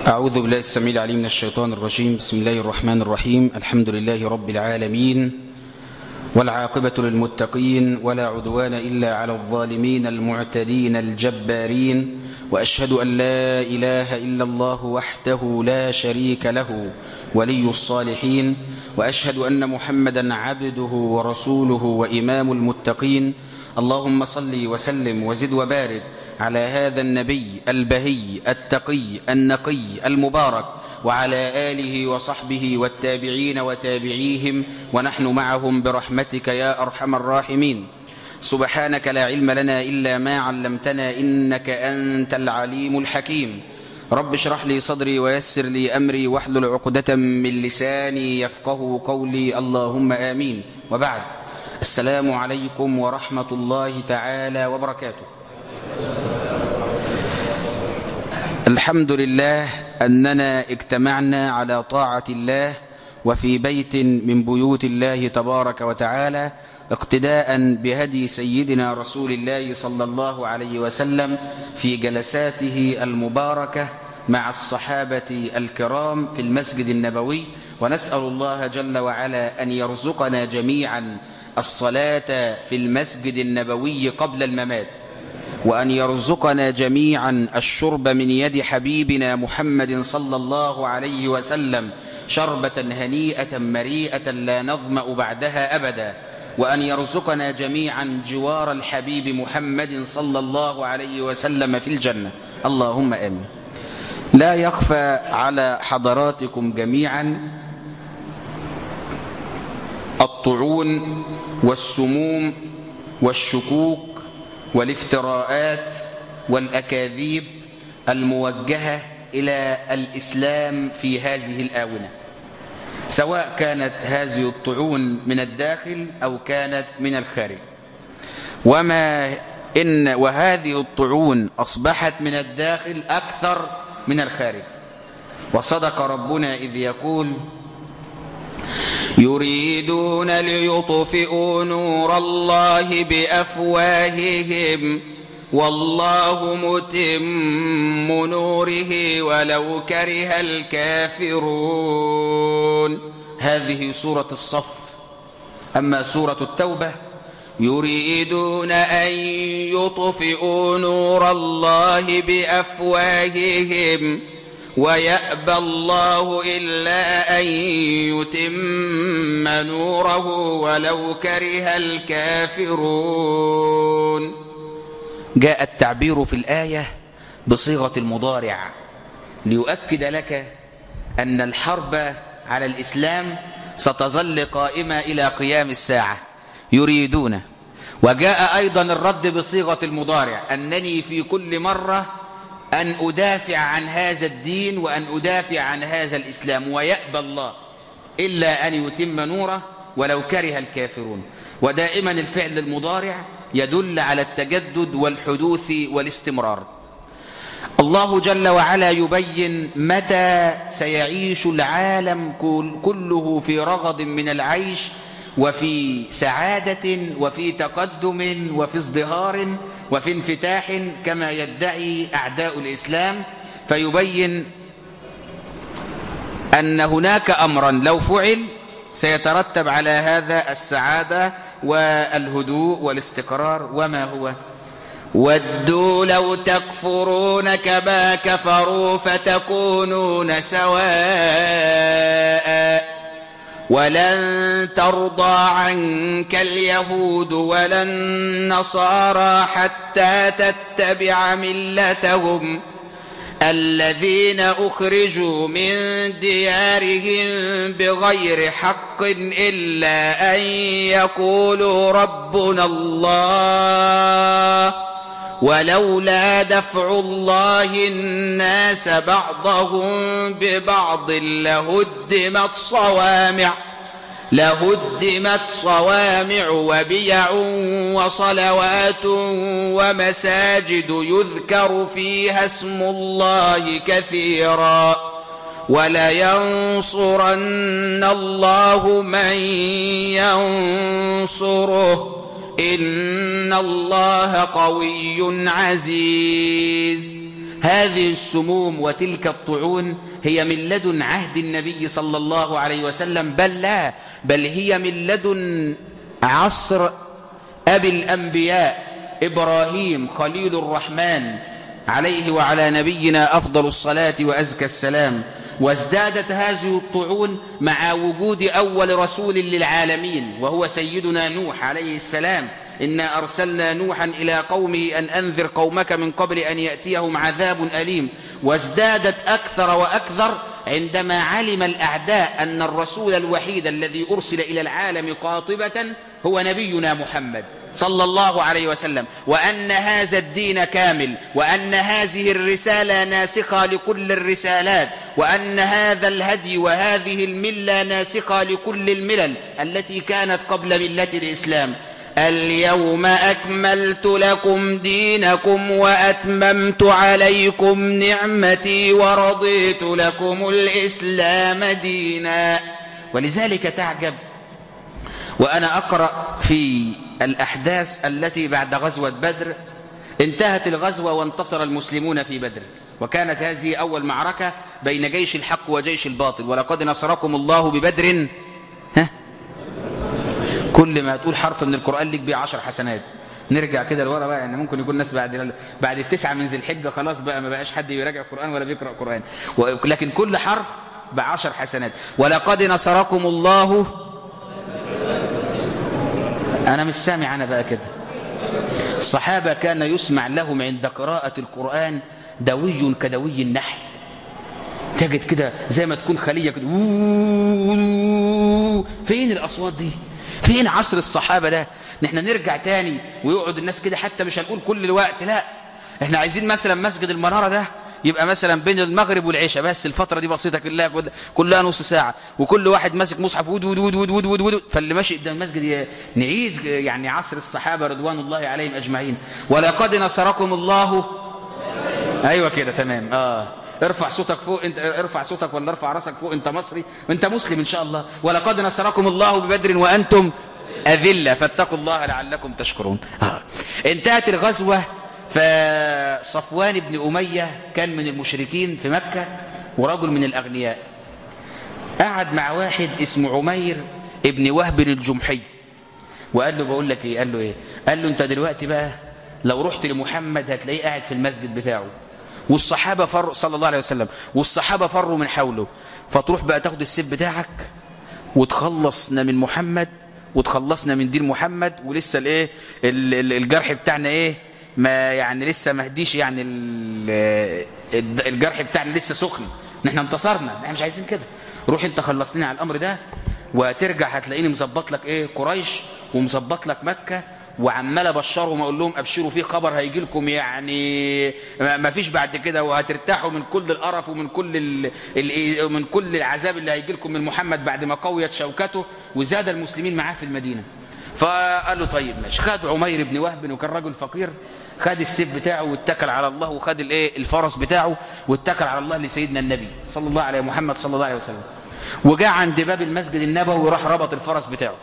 أعوذ بالله السميع العليم من الشيطان الرجيم بسم الله الرحمن الرحيم الحمد لله رب العالمين والعاقبة للمتقين ولا عدوان إلا على الظالمين المعتدين الجبارين وأشهد أن لا إله إلا الله وحده لا شريك له ولي الصالحين وأشهد أن محمدا عبده ورسوله وإمام المتقين اللهم صل وسلم وزد وبارك على هذا النبي البهي التقي النقي المبارك وعلى آله وصحبه والتابعين وتابعيهم ونحن معهم برحمتك يا أرحم الراحمين سبحانك لا علم لنا إلا ما علمتنا إنك أنت العليم الحكيم رب اشرح لي صدري ويسر لي أمري واحلل عقدة من لساني يفقه قولي اللهم آمين وبعد السلام عليكم ورحمة الله تعالى وبركاته الحمد لله أننا اجتمعنا على طاعة الله وفي بيت من بيوت الله تبارك وتعالى اقتداء بهدي سيدنا رسول الله صلى الله عليه وسلم في جلساته المباركة مع الصحابة الكرام في المسجد النبوي ونسأل الله جل وعلا أن يرزقنا جميعا الصلاة في المسجد النبوي قبل الممات وأن يرزقنا جميعا الشرب من يد حبيبنا محمد صلى الله عليه وسلم شربة هنيئة مريئة لا نظمأ بعدها أبدا وأن يرزقنا جميعا جوار الحبيب محمد صلى الله عليه وسلم في الجنة اللهم آمين لا يخفى على حضراتكم جميعا الطعون والسموم والشكوك والافتراءات والأكاذيب الموجهة إلى الإسلام في هذه الآونة سواء كانت هذه الطعون من الداخل أو كانت من الخارج وما إن وهذه الطعون أصبحت من الداخل أكثر من الخارج وصدق ربنا إذ يقول يريدون ليطفئوا نور الله بأفواههم والله متم نوره ولو كره الكافرون هذه سورة الصف أما سورة التوبة يريدون أن يطفئوا نور الله بأفواههم ويأبى الله إلا أن يتم نوره ولو كره الكافرون جاء التعبير في الآية بصيغة المضارع ليؤكد لك أن الحرب على الإسلام ستظل قائمة إلى قيام الساعة يريدون وجاء أيضا الرد بصيغة المضارع أنني في كل مرة أن أدافع عن هذا الدين وأن أدافع عن هذا الإسلام ويأبى الله إلا أن يتم نوره ولو كره الكافرون ودائما الفعل المضارع يدل على التجدد والحدوث والاستمرار الله جل وعلا يبين متى سيعيش العالم كله في رغد من العيش وفي سعادة وفي تقدم وفي ازدهار وفي انفتاح كما يدعي أعداء الإسلام فيبين أن هناك أمرا لو فعل سيترتب على هذا السعادة والهدوء والاستقرار وما هو ودوا لو تكفرون كما كفروا فتكونون سواء ولن ترضى عنك اليهود ولا النصارى حتى تتبع ملتهم الذين أخرجوا من ديارهم بغير حق إلا أن يقولوا ربنا الله ولولا دفع الله الناس بعضهم ببعض لهدمت صوامع لهدمت صوامع وبيع وصلوات ومساجد يذكر فيها اسم الله كثيرا ولينصرن الله من ينصره إن الله قوي عزيز هذه السموم وتلك الطعون هي من لدن عهد النبي صلى الله عليه وسلم بل لا بل هي من لدن عصر أبي الأنبياء إبراهيم خليل الرحمن عليه وعلى نبينا أفضل الصلاة وأزكى السلام وازدادت هذه الطعون مع وجود أول رسول للعالمين وهو سيدنا نوح عليه السلام إنا أرسلنا نوحا إلى قومه أن أنذر قومك من قبل أن يأتيهم عذاب أليم وازدادت أكثر وأكثر عندما علم الأعداء أن الرسول الوحيد الذي أرسل إلى العالم قاطبة هو نبينا محمد صلى الله عليه وسلم وأن هذا الدين كامل وأن هذه الرسالة ناسخة لكل الرسالات وأن هذا الهدي وهذه الملة ناسخة لكل الملل التي كانت قبل ملة الإسلام اليوم أكملت لكم دينكم وأتممت عليكم نعمتي ورضيت لكم الإسلام دينا ولذلك تعجب وأنا أقرأ في الأحداث التي بعد غزوة بدر انتهت الغزوة وانتصر المسلمون في بدر وكانت هذه أول معركة بين جيش الحق وجيش الباطل ولقد نصركم الله ببدر ها كل ما تقول حرف من القرآن لك بيه عشر حسنات نرجع كده لورا بقى يعني ممكن يكون الناس بعد بعد التسعة من ذي الحجة خلاص بقى ما بقاش حد يراجع القرآن ولا بيقرأ قرآن لكن كل حرف بعشر حسنات ولقد نصركم الله أنا مش سامع أنا بقى كده الصحابة كان يسمع لهم عند قراءة القرآن دوي كدوي النحل تجد كده زي ما تكون خلية كده فين الأصوات دي فين عصر الصحابة ده نحن نرجع تاني ويقعد الناس كده حتى مش هنقول كل الوقت لا احنا عايزين مثلا مسجد المنارة ده يبقى مثلا بين المغرب والعشاء بس الفترة دي بسيطة كلها كلها نص ساعة وكل واحد ماسك مصحف ود ود ود ود ود ود فاللي ماشي قدام المسجد نعيد يعني عصر الصحابة رضوان الله عليهم أجمعين ولقد نصركم الله أيوة كده تمام آه ارفع صوتك فوق انت ارفع صوتك ولا ارفع راسك فوق انت مصري وانت مسلم ان شاء الله ولقد نصركم الله ببدر وانتم اذله فاتقوا الله لعلكم تشكرون آه. انتهت الغزوه فصفوان بن اميه كان من المشركين في مكه ورجل من الاغنياء قعد مع واحد اسمه عمير ابن وهب الجمحي وقال له بقول لك ايه قال له ايه قال له انت دلوقتي بقى لو رحت لمحمد هتلاقيه قاعد في المسجد بتاعه والصحابة فروا صلى الله عليه وسلم والصحابة فروا من حوله فتروح بقى تاخد السيف بتاعك وتخلصنا من محمد وتخلصنا من دين محمد ولسه الايه الجرح بتاعنا ايه ما يعني لسه ما هديش يعني الجرح بتاعنا لسه سخن نحن انتصرنا احنا مش عايزين كده روح انت خلص لنا على الامر ده وترجع هتلاقيني مظبط لك ايه قريش ومظبط لك مكه وعمال ابشرهم اقول لهم ابشروا في خبر هيجي لكم يعني ما فيش بعد كده وهترتاحوا من كل القرف ومن كل ال ال من كل العذاب اللي هيجي لكم من محمد بعد ما قويت شوكته وزاد المسلمين معاه في المدينه فقال له طيب ماشي خد عمير بن وهب وكان راجل فقير خد السيف بتاعه واتكل على الله وخد الايه الفرس بتاعه واتكل على الله لسيدنا النبي صلى الله عليه محمد صلى الله عليه وسلم وجاء عند باب المسجد النبوي وراح ربط الفرس بتاعه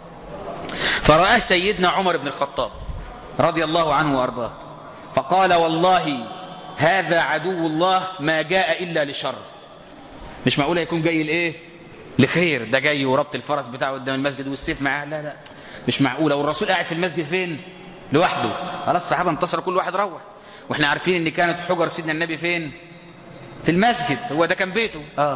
فرآه سيدنا عمر بن الخطاب رضي الله عنه وأرضاه فقال والله هذا عدو الله ما جاء إلا لشر مش معقول يكون جاي لإيه لخير ده جاي وربط الفرس بتاعه قدام المسجد والسيف معاه لا لا مش معقولة والرسول قاعد في المسجد فين لوحده خلاص الصحابة انتصروا كل واحد روح واحنا عارفين ان كانت حجر سيدنا النبي فين في المسجد هو ده كان بيته اه,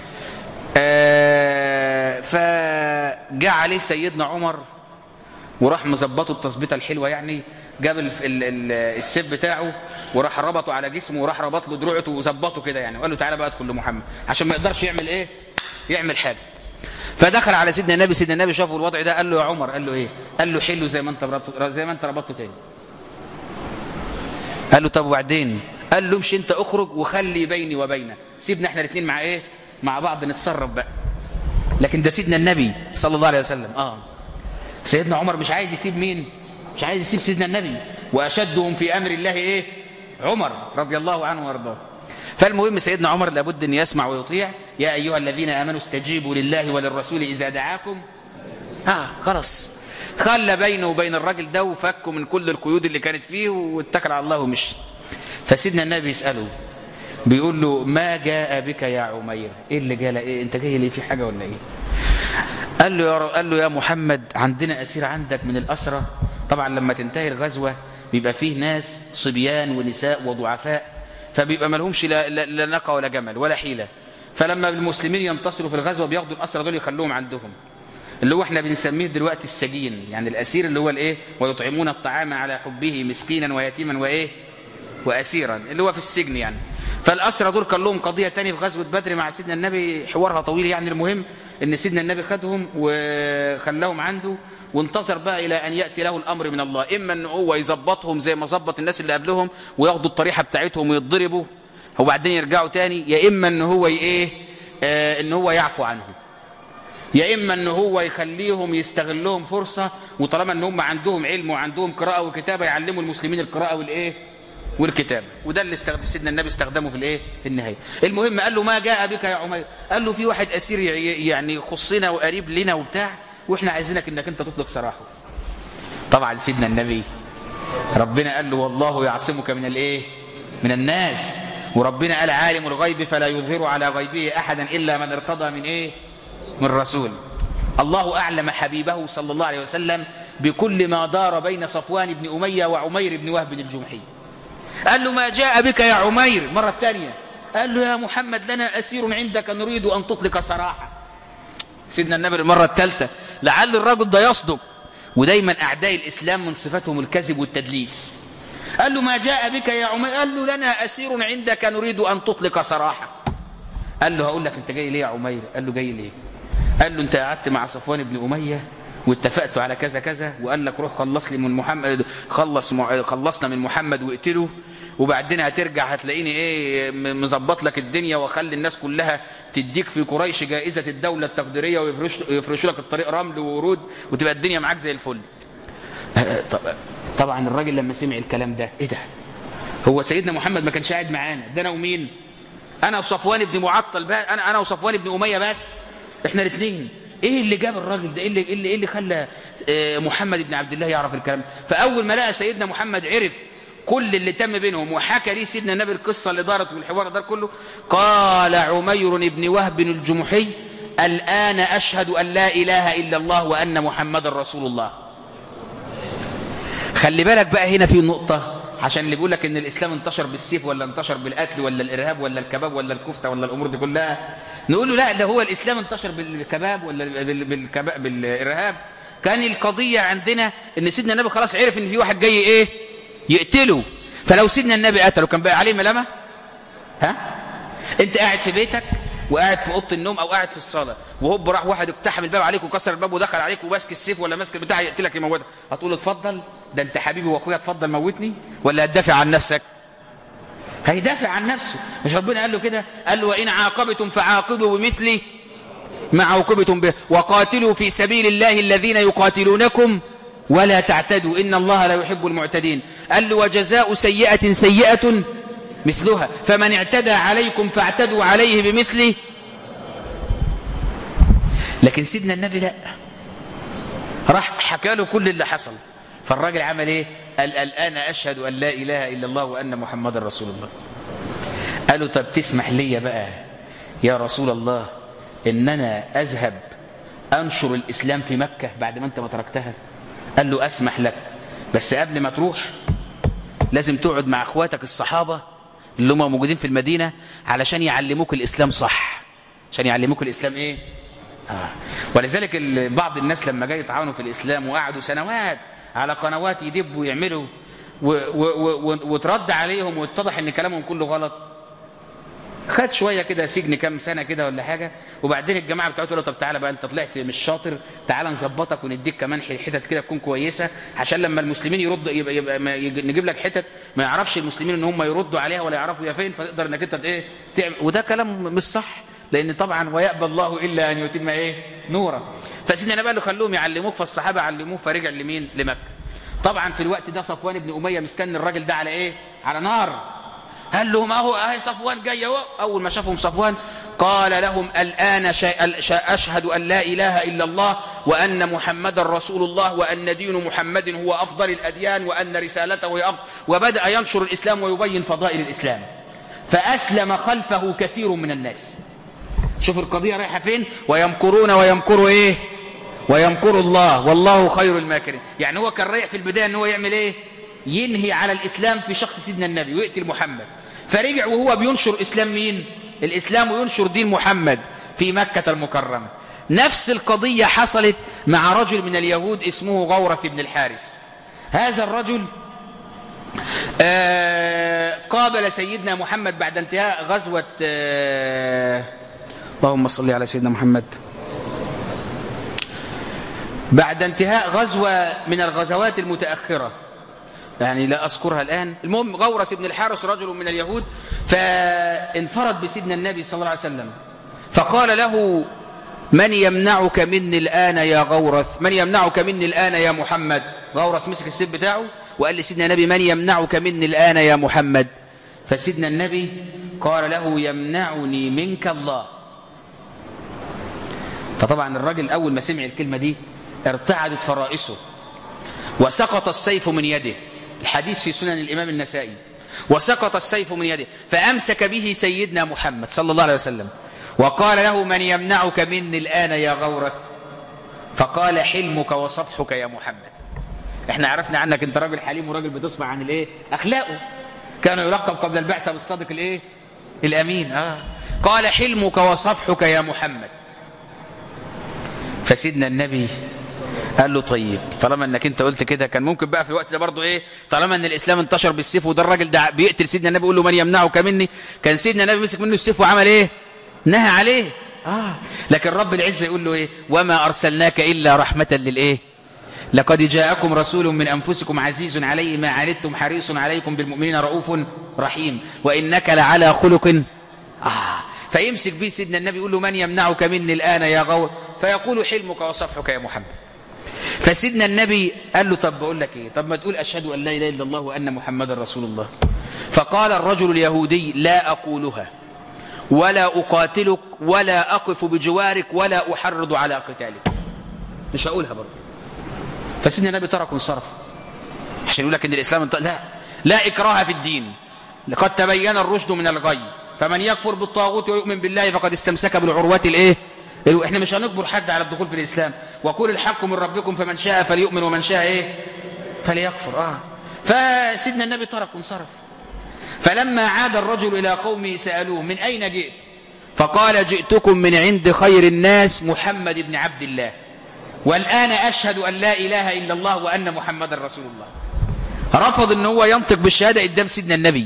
آه فجاء عليه سيدنا عمر وراح مظبطه التظبيطه الحلوه يعني جاب ال ال ال السيف بتاعه وراح ربطه على جسمه وراح ربط له دروعته وظبطه كده يعني وقال له تعالى بقى ادخل لمحمد عشان ما يقدرش يعمل ايه يعمل حاجه فدخل على سيدنا النبي سيدنا النبي شافه الوضع ده قال له يا عمر قال له ايه قال له حله زي ما انت ربطته زي ما انت ربطته تاني قال له طب وبعدين قال له امشي انت اخرج وخلي بيني وبينك سيبنا احنا الاثنين مع ايه مع بعض نتصرف بقى لكن ده سيدنا النبي صلى الله عليه وسلم اه سيدنا عمر مش عايز يسيب مين مش عايز يسيب سيدنا النبي واشدهم في امر الله ايه عمر رضي الله عنه وارضاه فالمهم سيدنا عمر لابد ان يسمع ويطيع يا ايها الذين امنوا استجيبوا لله وللرسول اذا دعاكم اه خلاص خلى بينه وبين الراجل ده وفكه من كل القيود اللي كانت فيه واتكل على الله ومشي فسيدنا النبي يسأله بيقول له ما جاء بك يا عمير ايه اللي جاء ايه انت جاي ليه في حاجة ولا ايه قال له يا ر... قال له يا محمد عندنا اسير عندك من الاسرى طبعا لما تنتهي الغزوه بيبقى فيه ناس صبيان ونساء وضعفاء فبيبقى ما لهمش لا, لا, لا ناقه ولا جمل ولا حيله فلما المسلمين ينتصروا في الغزوه بياخدوا الاسرى دول يخلوهم عندهم اللي هو احنا بنسميه دلوقتي السجين يعني الاسير اللي هو الايه ويطعمون الطعام على حبه مسكينا ويتيما وايه واسيرا اللي هو في السجن يعني فالاسرى دول كان لهم قضيه تانية في غزوه بدر مع سيدنا النبي حوارها طويل يعني المهم ان سيدنا النبي خدهم وخلاهم عنده وانتظر بقى الى ان ياتي له الامر من الله اما ان هو يظبطهم زي ما ظبط الناس اللي قبلهم وياخدوا الطريحه بتاعتهم ويتضربوا وبعدين يرجعوا تاني يا اما ان هو ايه آه ان هو يعفو عنهم يا اما ان هو يخليهم يستغلهم فرصه وطالما ان هم عندهم علم وعندهم قراءه وكتابه يعلموا المسلمين القراءه والايه والكتابه وده اللي استخدم سيدنا النبي استخدمه في الايه في النهايه المهم قال له ما جاء بك يا عمير قال له في واحد اسير يعني خصنا وقريب لنا وبتاع واحنا عايزينك انك انت تطلق سراحه طبعا سيدنا النبي ربنا قال له والله يعصمك من الايه من الناس وربنا قال عالم الغيب فلا يظهر على غيبه احدا الا من ارتضى من ايه من رسول الله اعلم حبيبه صلى الله عليه وسلم بكل ما دار بين صفوان بن اميه وعمير بن وهب الجمحي قال له ما جاء بك يا عمير مرة ثانية قال له يا محمد لنا أسير عندك نريد أن تطلق سراحة سيدنا النبي المرة الثالثة لعل الرجل ده يصدق ودايما أعداء الإسلام من صفتهم الكذب والتدليس قال له ما جاء بك يا عمير قال له لنا أسير عندك نريد أن تطلق سراحة قال له هقول لك أنت جاي ليه يا عمير قال له جاي ليه قال له أنت قعدت مع صفوان بن أمية واتفقتوا على كذا كذا وقال لك روح خلص لي من محمد خلص خلصنا من محمد واقتله وبعدين هترجع هتلاقيني ايه مظبط لك الدنيا واخلي الناس كلها تديك في قريش جائزه الدوله التقديريه ويفرشوا لك الطريق رمل وورود وتبقى الدنيا معاك زي الفل طبعا الراجل لما سمع الكلام ده ايه ده هو سيدنا محمد ما كانش قاعد معانا ده انا ومين انا وصفوان بن معطل بقى انا انا وصفوان بن اميه بس احنا الاثنين ايه اللي جاب الراجل ده ايه اللي, إيه اللي خلى محمد بن عبد الله يعرف الكلام فاول ما لقى سيدنا محمد عرف كل اللي تم بينهم وحكى لي سيدنا النبي القصه اللي دارت والحوار ده كله قال عمير بن وهب الجمحي الان اشهد ان لا اله الا الله وان محمد رسول الله خلي بالك بقى هنا في نقطه عشان اللي بيقول لك ان الاسلام انتشر بالسيف ولا انتشر بالقتل ولا الارهاب ولا الكباب ولا الكفته ولا الامور دي كلها نقول له لا ده هو الاسلام انتشر بالكباب ولا بالكباب بالارهاب كان القضيه عندنا ان سيدنا النبي خلاص عرف ان في واحد جاي ايه يقتله فلو سيدنا النبي قتله كان بقى عليه ملامه ها انت قاعد في بيتك وقاعد في اوضه النوم او قاعد في الصاله وهوب راح واحد اقتحم الباب عليك وكسر الباب ودخل عليك وماسك السيف ولا ماسك البتاع يقتلك يموتك هتقول اتفضل ده انت حبيبي واخويا اتفضل موتني ولا هتدافع عن نفسك هيدافع عن نفسه مش ربنا قال له كده قال له وان عاقبتم فعاقبوا بمثل ما عوقبتم به وقاتلوا في سبيل الله الذين يقاتلونكم ولا تعتدوا إن الله لا يحب المعتدين قال له وجزاء سيئة سيئة مثلها فمن اعتدى عليكم فاعتدوا عليه بمثله لكن سيدنا النبي لا راح حكى له كل اللي حصل فالراجل عمل ايه قال الآن أشهد أن لا إله إلا الله وأن محمد رسول الله قالوا طب تسمح لي بقى يا رسول الله إن أنا أذهب أنشر الإسلام في مكة بعد ما أنت ما تركتها قال له أسمح لك بس قبل ما تروح لازم تقعد مع أخواتك الصحابة اللي هم موجودين في المدينة علشان يعلموك الإسلام صح عشان يعلموك الإسلام إيه آه. ولذلك بعض الناس لما جاي يتعاونوا في الإسلام وقعدوا سنوات على قنوات يدبوا ويعملوا وترد عليهم واتضح ان كلامهم كله غلط خد شويه كده سجن كام سنه كده ولا حاجه وبعدين الجماعه بتاعته له طب تعالى بقى انت طلعت مش شاطر تعالى نظبطك ونديك كمان حتت كده تكون كويسه عشان لما المسلمين يرد يبقى, يبقى ما نجيب لك حتت ما يعرفش المسلمين ان هم يردوا عليها ولا يعرفوا هي فين فتقدر انك انت ايه تعمل وده كلام مش صح لان طبعا ويأبى الله الا ان يتم ايه نورا فسيدنا النبي قال له خلوهم يعلموك فالصحابه علموه فرجع لمين لمكه طبعا في الوقت ده صفوان بن اميه مستني الراجل ده على ايه على نار قال له ما هو اهي صفوان جاي اهو اول ما شافهم صفوان قال لهم الآن أشهد أن لا إله إلا الله وأن محمد رسول الله وأن دين محمد هو أفضل الأديان وأن رسالته هي أفضل وبدأ ينشر الإسلام ويبين فضائل الإسلام فأسلم خلفه كثير من الناس شوف القضية رايحة فين ويمكرون ويمكروا إيه ويمكر الله والله خير الماكرين يعني هو كان رايح في البداية أنه يعمل إيه ينهي على الإسلام في شخص سيدنا النبي ويقتل محمد فرجع وهو بينشر إسلام مين الإسلام وينشر دين محمد في مكة المكرمة نفس القضية حصلت مع رجل من اليهود اسمه غورث بن الحارس هذا الرجل آه قابل سيدنا محمد بعد انتهاء غزوة آه اللهم صل على سيدنا محمد بعد انتهاء غزوة من الغزوات المتأخرة يعني لا أذكرها الآن المهم غورس بن الحارس رجل من اليهود فانفرد بسيدنا النبي صلى الله عليه وسلم فقال له من يمنعك مني الآن يا غورث من يمنعك مني الآن يا محمد غورث مسك السيف بتاعه وقال لسيدنا النبي من يمنعك مني الآن يا محمد فسيدنا النبي قال له يمنعني منك الله فطبعا الراجل أول ما سمع الكلمة دي ارتعدت فرائسه وسقط السيف من يده الحديث في سنن الإمام النسائي وسقط السيف من يده فأمسك به سيدنا محمد صلى الله عليه وسلم وقال له من يمنعك مني الآن يا غورث فقال حلمك وصفحك يا محمد احنا عرفنا عنك انت راجل حليم وراجل بتصفى عن الايه اخلاقه كان يلقب قبل البعثه بالصادق الايه الامين اه قال حلمك وصفحك يا محمد فسيدنا النبي قال له طيب طالما انك انت قلت كده كان ممكن بقى في الوقت ده برضه ايه طالما ان الاسلام انتشر بالسيف وده الراجل ده بيقتل سيدنا النبي يقول له من يمنعك مني كان سيدنا النبي مسك منه السيف وعمل ايه نهى عليه اه لكن رب العزه يقول له ايه وما ارسلناك الا رحمه للايه لقد جاءكم رسول من انفسكم عزيز عليه ما عنتم حريص عليكم بالمؤمنين رؤوف رحيم وانك لعلى خلق اه فيمسك به سيدنا النبي يقول له من يمنعك مني الان يا غور فيقول حلمك وصفحك يا محمد فسيدنا النبي قال له طب بقول لك ايه طب ما تقول اشهد ان لا اله الا الله وان محمدا رسول الله فقال الرجل اليهودي لا اقولها ولا اقاتلك ولا اقف بجوارك ولا احرض على قتالك مش هقولها برضه فسيدنا النبي ترك وانصرف عشان يقول لك ان الاسلام انت... لا لا اكراه في الدين لقد تبين الرشد من الغي فمن يكفر بالطاغوت ويؤمن بالله فقد استمسك بالعروات الايه احنا مش هنجبر حد على الدخول في الاسلام وقول الحق من ربكم فمن شاء فليؤمن ومن شاء ايه فليكفر اه فسيدنا النبي ترك وانصرف فلما عاد الرجل الى قومه سالوه من اين جئت فقال جئتكم من عند خير الناس محمد بن عبد الله والان اشهد ان لا اله الا الله وان محمدا رسول الله رفض ان هو ينطق بالشهاده قدام سيدنا النبي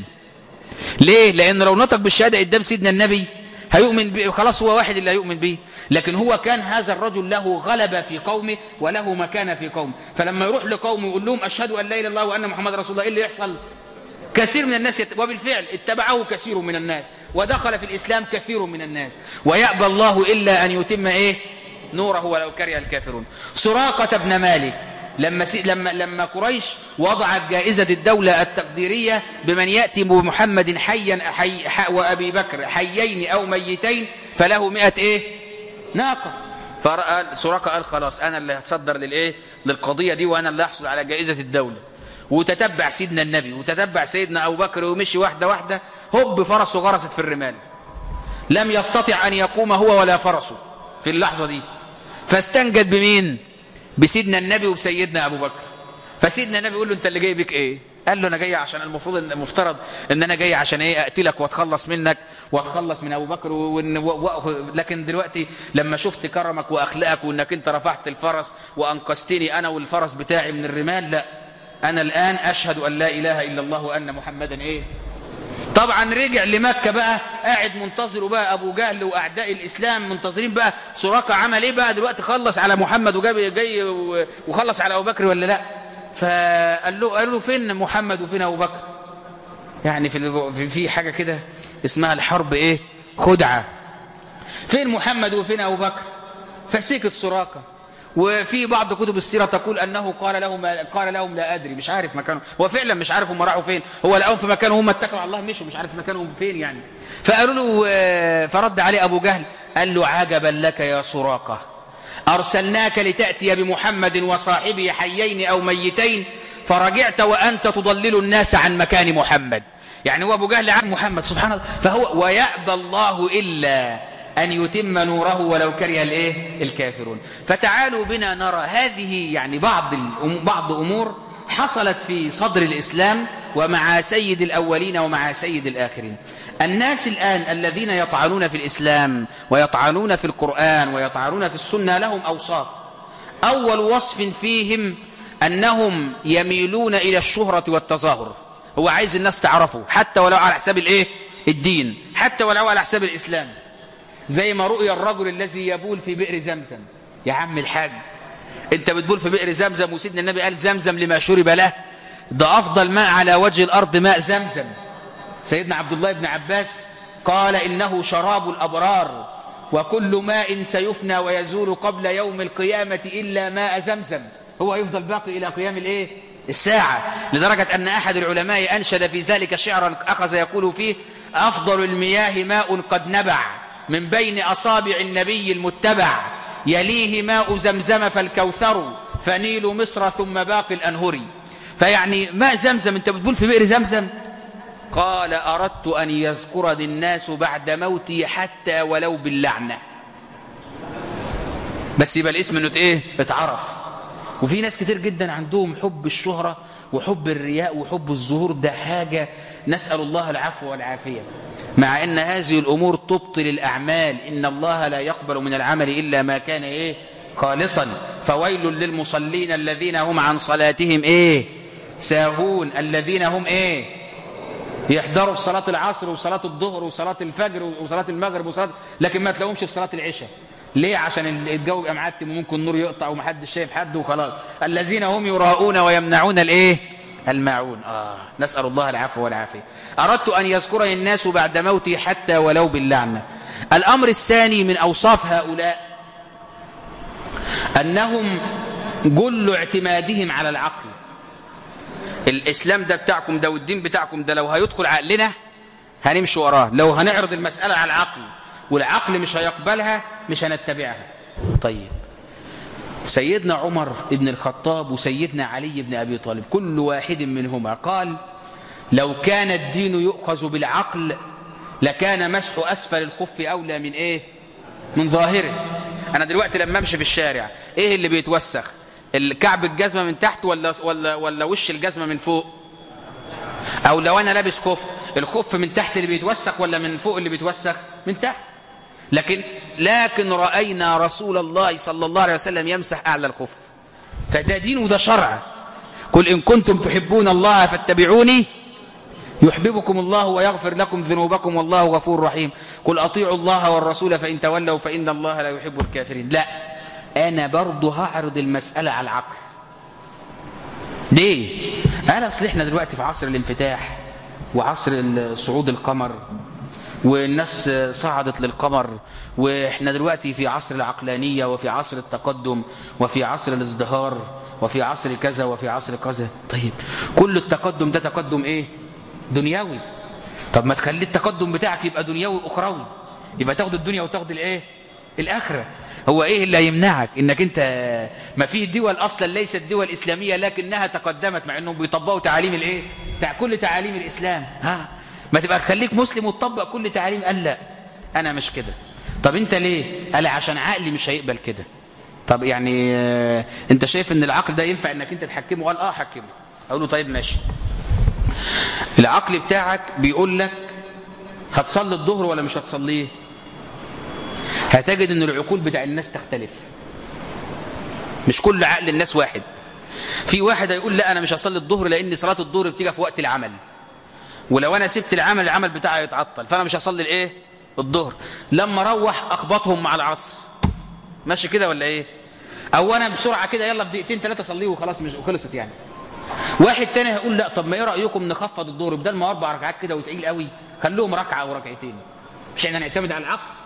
ليه لان لو نطق بالشهاده قدام سيدنا النبي هيؤمن به خلاص هو واحد اللي هيؤمن به لكن هو كان هذا الرجل له غلبة في قومه وله مكانة في قومه فلما يروح لقومه يقول لهم أشهد أن لا إله إلا الله وأن محمد رسول الله إيه اللي يحصل كثير من الناس يت... وبالفعل اتبعه كثير من الناس ودخل في الإسلام كثير من الناس ويأبى الله إلا أن يتم إيه نوره ولو كره الكافرون سراقة بن مالك لما سي... لما لما قريش وضعت جائزة الدولة التقديرية بمن يأتي بمحمد حيا حي... ح... وأبي بكر حيين أو ميتين فله مئة إيه ناقة فرأى سراقة قال خلاص أنا اللي هتصدر للإيه للقضية دي وأنا اللي أحصل على جائزة الدولة وتتبع سيدنا النبي وتتبع سيدنا أبو بكر ومشي واحدة واحدة هب فرسه غرست في الرمال لم يستطع أن يقوم هو ولا فرسه في اللحظة دي فاستنجد بمين بسيدنا النبي وبسيدنا أبو بكر فسيدنا النبي يقول له أنت اللي جاي بك إيه قال له انا جاي عشان المفروض ان المفترض ان انا جاي عشان ايه اقتلك واتخلص منك واتخلص من ابو بكر و... و... و... لكن دلوقتي لما شفت كرمك واخلاقك وانك انت رفعت الفرس وانقذتني انا والفرس بتاعي من الرمال لا انا الان اشهد ان لا اله الا الله وان محمدا ايه طبعا رجع لمكة بقى قاعد منتظر بقى أبو جهل وأعداء الإسلام منتظرين بقى سراقة عمل إيه بقى دلوقتي خلص على محمد وجاب جاي وخلص على أبو بكر ولا لا فقال له قال له فين محمد وفين ابو بكر يعني في في حاجه كده اسمها الحرب ايه خدعه فين محمد وفين ابو بكر فسكت سراقه وفي بعض كتب السيرة تقول أنه قال لهم قال لهم لا أدري مش عارف مكانه هو فعلا مش عارف هم راحوا فين هو لقاهم في مكانهم هم اتكلوا على الله مشوا مش عارف مكانهم فين يعني فقالوا له آه، فرد عليه أبو جهل قال له عجبا لك يا سراقة أرسلناك لتأتي بمحمد وصاحبه حيين أو ميتين فرجعت وأنت تضلل الناس عن مكان محمد يعني هو أبو جهل عن محمد سبحان الله فهو ويأبى الله إلا أن يتم نوره ولو كره الايه الكافرون فتعالوا بنا نرى هذه يعني بعض الأم- بعض أمور حصلت في صدر الإسلام ومع سيد الأولين ومع سيد الآخرين الناس الآن الذين يطعنون في الإسلام ويطعنون في القرآن ويطعنون في السنة لهم أوصاف أول وصف فيهم أنهم يميلون إلى الشهرة والتظاهر هو عايز الناس تعرفه حتى ولو على حساب الإيه؟ الدين حتى ولو على حساب الإسلام زي ما رؤي الرجل الذي يبول في بئر زمزم يا عم الحاج انت بتبول في بئر زمزم وسيدنا النبي قال زمزم لما شرب له ده أفضل ماء على وجه الأرض ماء زمزم سيدنا عبد الله بن عباس قال إنه شراب الأبرار وكل ماء سيفنى ويزول قبل يوم القيامة إلا ماء زمزم هو يفضل باقي إلى قيام الإيه؟ الساعة لدرجة أن أحد العلماء أنشد في ذلك شعرا أخذ يقول فيه أفضل المياه ماء قد نبع من بين أصابع النبي المتبع يليه ماء زمزم فالكوثر فنيل مصر ثم باقي الأنهر فيعني ماء زمزم أنت بتقول في بئر زمزم قال أردت أن يذكرني الناس بعد موتي حتى ولو باللعنة بس يبقى الاسم انه ايه اتعرف وفي ناس كتير جدا عندهم حب الشهرة وحب الرياء وحب الظهور ده حاجة نسأل الله العفو والعافية مع ان هذه الامور تبطل الاعمال ان الله لا يقبل من العمل الا ما كان ايه خالصا فويل للمصلين الذين هم عن صلاتهم ايه ساهون الذين هم ايه يحضروا في صلاة العصر وصلاة الظهر وصلاة الفجر وصلاة المغرب وصلاة لكن ما تلاقوهمش في صلاة العشاء ليه عشان الجو يبقى معتم وممكن النور يقطع ومحدش شايف حد وخلاص الذين هم يراءون ويمنعون الايه الماعون آه نسأل الله العفو والعافية أردت أن يذكرني الناس بعد موتي حتى ولو باللعنة الأمر الثاني من أوصاف هؤلاء أنهم جل اعتمادهم على العقل الإسلام ده بتاعكم ده والدين بتاعكم ده لو هيدخل عقلنا هنمشي وراه لو هنعرض المسألة على العقل والعقل مش هيقبلها مش هنتبعها طيب سيدنا عمر بن الخطاب وسيدنا علي بن أبي طالب كل واحد منهما قال لو كان الدين يؤخذ بالعقل لكان مسح أسفل الخف أولى من إيه من ظاهره أنا دلوقتي لما أمشي في الشارع إيه اللي بيتوسخ الكعب الجزمة من تحت ولا, ولا, ولا وش الجزمة من فوق أو لو أنا لابس خف الخف من تحت اللي بيتوسخ ولا من فوق اللي بيتوسخ من تحت لكن لكن رأينا رسول الله صلى الله عليه وسلم يمسح أعلى الخف فده دين وده شرع قل إن كنتم تحبون الله فاتبعوني يحببكم الله ويغفر لكم ذنوبكم والله غفور رحيم قل أطيعوا الله والرسول فإن تولوا فإن الله لا يحب الكافرين لا أنا برضه هعرض المسألة على العقل ليه؟ أنا أصل إحنا دلوقتي في عصر الانفتاح وعصر صعود القمر والناس صعدت للقمر واحنا دلوقتي في عصر العقلانية وفي عصر التقدم وفي عصر الازدهار وفي عصر كذا وفي عصر كذا طيب كل التقدم ده تقدم ايه دنيوي طب ما تخلي التقدم بتاعك يبقى دنيوي اخروي يبقى تاخد الدنيا وتاخد الايه الاخره هو ايه اللي هيمنعك انك انت ما فيه دول اصلا ليست دول اسلاميه لكنها تقدمت مع انهم بيطبقوا تعاليم الايه تع كل تعاليم الاسلام ها ما تبقى تخليك مسلم وتطبق كل تعاليم قال لا انا مش كده طب انت ليه قال عشان عقلي مش هيقبل كده طب يعني آه انت شايف ان العقل ده ينفع انك انت تحكمه قال اه حكمه اقول له طيب ماشي العقل بتاعك بيقول لك هتصلي الظهر ولا مش هتصليه هتجد ان العقول بتاع الناس تختلف مش كل عقل الناس واحد في واحد هيقول لا انا مش هصلي الظهر لان صلاه الظهر بتيجي في وقت العمل ولو انا سبت العمل العمل بتاعي يتعطل فانا مش هصلي الايه الظهر لما اروح اخبطهم مع العصر ماشي كده ولا ايه او انا بسرعه كده يلا بدقيقتين ثلاثه صليه وخلاص مش وخلصت يعني واحد تاني هيقول لا طب ما ايه رايكم نخفض الظهر بدل ما اربع ركعات كده وتقيل قوي خلوهم ركعه او ركعتين مش احنا نعتمد على العقل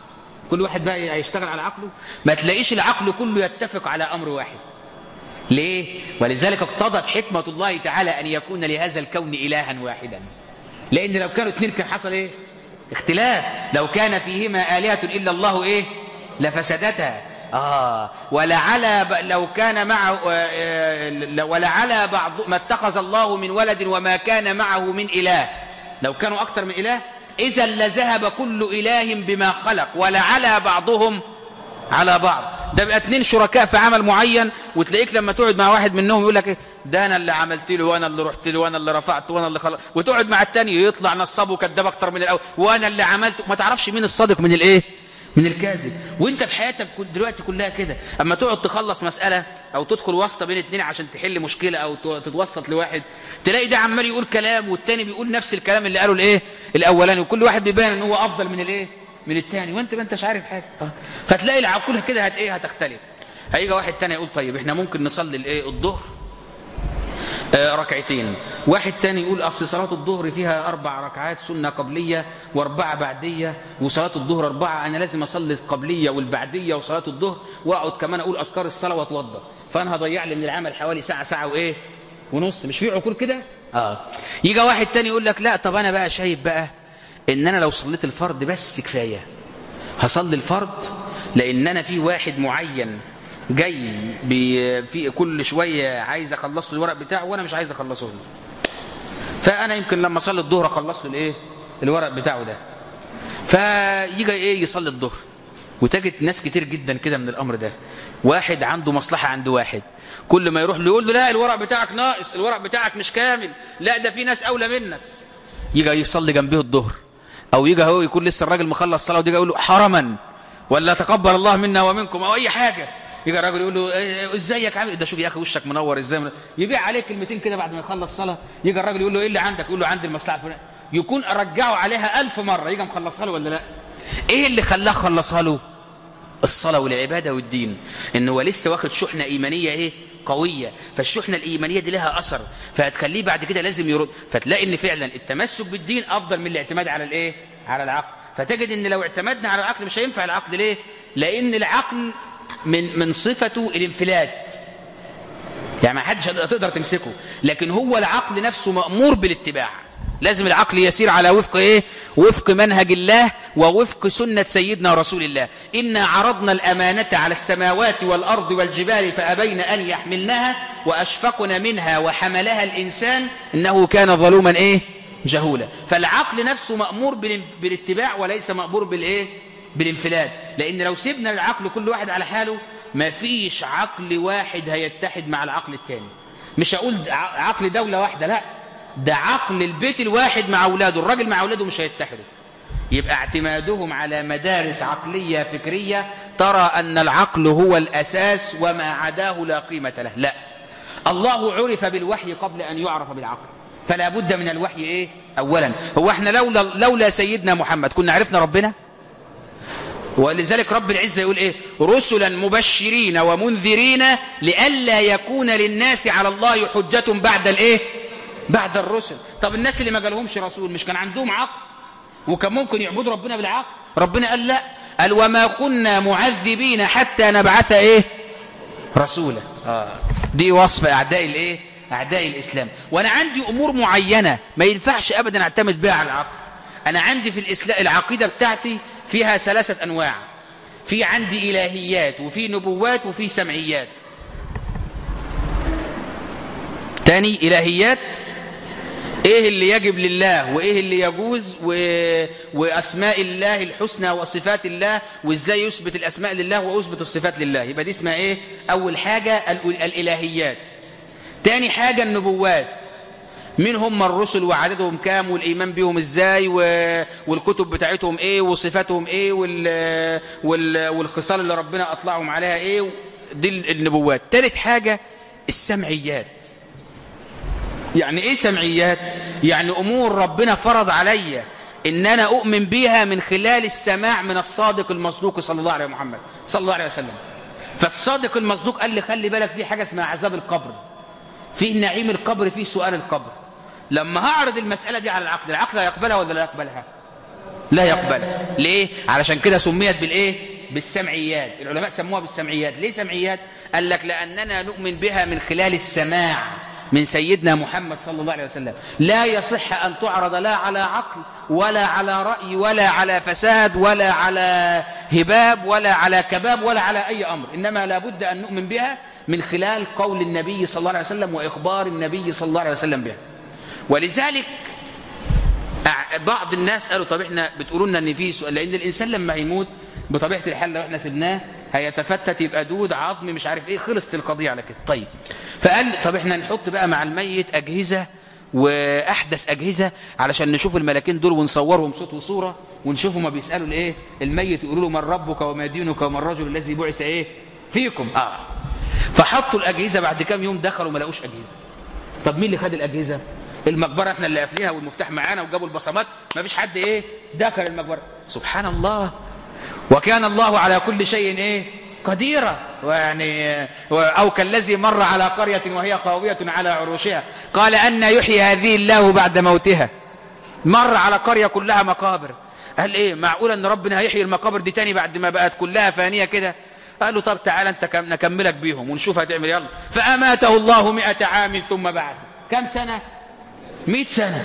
كل واحد بقى هيشتغل على عقله ما تلاقيش العقل كله يتفق على أمر واحد ليه؟ ولذلك اقتضت حكمة الله تعالى أن يكون لهذا الكون إلها واحدا لأن لو كانوا اثنين كان حصل إيه؟ اختلاف لو كان فيهما آلهة إلا الله إيه؟ لفسدتها آه ولعلى ب... لو كان معه آه ولعلى بعض ما اتخذ الله من ولد وما كان معه من إله لو كانوا أكثر من إله إذا لذهب كل إله بما خلق ولعلى بعضهم على بعض ده بقى اتنين شركاء في عمل معين وتلاقيك لما تقعد مع واحد منهم يقول لك ايه ده انا اللي عملت له وانا اللي رحت له وانا اللي رفعت وانا اللي خلق وتقعد مع التاني يطلع نصاب وكذاب اكتر من الاول وانا اللي عملت ما تعرفش مين الصادق من الايه من الكاذب وانت في حياتك دلوقتي كلها كده اما تقعد تخلص مسألة او تدخل واسطة بين اتنين عشان تحل مشكلة او تتوسط لواحد تلاقي ده عمال يقول كلام والتاني بيقول نفس الكلام اللي قاله الايه الاولاني وكل واحد بيبان ان هو افضل من الايه من التاني وانت ما انتش عارف حاجة فتلاقي العقول كده هت ايه هتختلف هيجي واحد تاني يقول طيب احنا ممكن نصلي الايه الظهر آه ركعتين واحد تاني يقول أصل صلاة الظهر فيها أربع ركعات سنة قبلية وأربعة بعدية وصلاة الظهر أربعة أنا لازم أصلي القبلية والبعدية وصلاة الظهر وأقعد كمان أقول أذكار الصلاة وأتوضى فأنا هضيع لي من العمل حوالي ساعة ساعة وإيه ونص مش في عقول كده آه يجي واحد تاني يقول لك لا طب أنا بقى شايف بقى إن أنا لو صليت الفرض بس كفاية هصلي الفرض لأن أنا في واحد معين جاي في كل شوية عايز اخلص له الورق بتاعه وانا مش عايز اخلصه له فانا يمكن لما اصلي الظهر اخلص له الايه الورق بتاعه ده فيجي ايه يصلي الظهر وتجد ناس كتير جدا كده من الامر ده واحد عنده مصلحة عند واحد كل ما يروح له يقول له لا الورق بتاعك ناقص الورق بتاعك مش كامل لا ده في ناس اولى منك يجي يصلي جنبه الظهر او يجي هو يكون لسه الراجل مخلص صلاه ويجي يقول له حرما ولا تقبل الله منا ومنكم او اي حاجه يجي الراجل يقول له ازيك عامل ده شوف يا اخي وشك منور ازاي يبيع عليك كلمتين كده بعد ما يخلص صلاه يجي الراجل يقول له ايه اللي عندك يقول له عندي المصلحه الفلانيه يكون رجعه عليها ألف مره يجي مخلصها له ولا لا ايه اللي خلاه خلصها له الصلاه والعباده والدين ان هو لسه واخد شحنه ايمانيه ايه قويه فالشحنه الايمانيه دي لها اثر فهتخليه بعد كده لازم يرد فتلاقي ان فعلا التمسك بالدين افضل من الاعتماد على الايه على العقل فتجد ان لو اعتمدنا على العقل مش هينفع العقل ليه لان العقل من من صفته الانفلات يعني ما حدش تقدر تمسكه لكن هو العقل نفسه مأمور بالاتباع لازم العقل يسير على وفق ايه وفق منهج الله ووفق سنة سيدنا رسول الله إنا عرضنا الأمانة على السماوات والأرض والجبال فأبين أن يحملنها وأشفقن منها وحملها الإنسان إنه كان ظلوما ايه جهولا فالعقل نفسه مأمور بالاتباع وليس مأمور بالايه بالانفلات لأن لو سيبنا العقل كل واحد على حاله ما فيش عقل واحد هيتحد مع العقل الثاني مش هقول عقل دولة واحدة لا ده عقل البيت الواحد مع أولاده الراجل مع أولاده مش هيتحدوا يبقى اعتمادهم على مدارس عقلية فكرية ترى أن العقل هو الأساس وما عداه لا قيمة له لا الله عرف بالوحي قبل أن يعرف بالعقل فلا بد من الوحي إيه أولا هو احنا لولا, لولا سيدنا محمد كنا عرفنا ربنا ولذلك رب العزة يقول إيه رسلا مبشرين ومنذرين لئلا يكون للناس على الله حجة بعد الإيه بعد الرسل طب الناس اللي ما جالهمش رسول مش كان عندهم عقل وكان ممكن يعبدوا ربنا بالعقل ربنا قال لا قال وما كنا معذبين حتى نبعث ايه رسولا آه. دي وصف اعداء الايه اعداء الاسلام وانا عندي امور معينه ما ينفعش ابدا اعتمد بها على العقل انا عندي في الاسلام العقيده بتاعتي فيها ثلاثه انواع في عندي الهيات وفي نبوات وفي سمعيات تاني الهيات ايه اللي يجب لله وايه اللي يجوز و... واسماء الله الحسنى وصفات الله وازاي يثبت الاسماء لله ويثبت الصفات لله يبقى دي اسمها ايه اول حاجه ال... الالهيات تاني حاجه النبوات مين هم الرسل وعددهم كام والايمان بيهم ازاي و... والكتب بتاعتهم ايه وصفاتهم ايه وال... وال... والخصال اللي ربنا اطلعهم عليها ايه دي النبوات تالت حاجه السمعيات يعني ايه سمعيات يعني امور ربنا فرض عليا ان انا اؤمن بيها من خلال السماع من الصادق المصدوق صلى الله عليه محمد صلى الله عليه وسلم فالصادق المصدوق قال لي خلي بالك في حاجه اسمها عذاب القبر فيه نعيم القبر فيه سؤال القبر لما هعرض المساله دي على العقل العقل هيقبلها ولا لا يقبلها لا يقبلها ليه علشان كده سميت بالايه بالسمعيات العلماء سموها بالسمعيات ليه سمعيات قال لك لاننا نؤمن بها من خلال السماع من سيدنا محمد صلى الله عليه وسلم لا يصح أن تعرض لا على عقل ولا على رأي ولا على فساد ولا على هباب ولا على كباب ولا على أي أمر إنما لابد أن نؤمن بها من خلال قول النبي صلى الله عليه وسلم وإخبار النبي صلى الله عليه وسلم بها ولذلك بعض الناس قالوا طب احنا بتقولوا لنا ان في سؤال لان الانسان لما هيموت بطبيعه الحال لو احنا سبناه هيتفتت يبقى دود عظم مش عارف ايه خلصت القضيه على كده طيب فقال طب احنا نحط بقى مع الميت اجهزه واحدث اجهزه علشان نشوف الملاكين دول ونصورهم صوت وصوره ونشوفوا ما بيسالوا الايه الميت يقولوا له من ربك وما دينك وما الرجل الذي بعث ايه فيكم اه فحطوا الاجهزه بعد كام يوم دخلوا ما لقوش اجهزه طب مين اللي خد الاجهزه المقبره احنا اللي قافلينها والمفتاح معانا وجابوا البصمات ما فيش حد ايه دخل المقبره سبحان الله وكان الله على كل شيء ايه قديرة ويعني أو كالذي مر على قرية وهي قاوية على عروشها قال أن يحيي هذه الله بعد موتها مر على قرية كلها مقابر قال إيه معقول أن ربنا هيحيي المقابر دي تاني بعد ما بقت كلها فانية كده قال له طب تعالى أنت نكملك بيهم ونشوف هتعمل يلا فأماته الله مئة عام ثم بعث كم سنة مئة سنة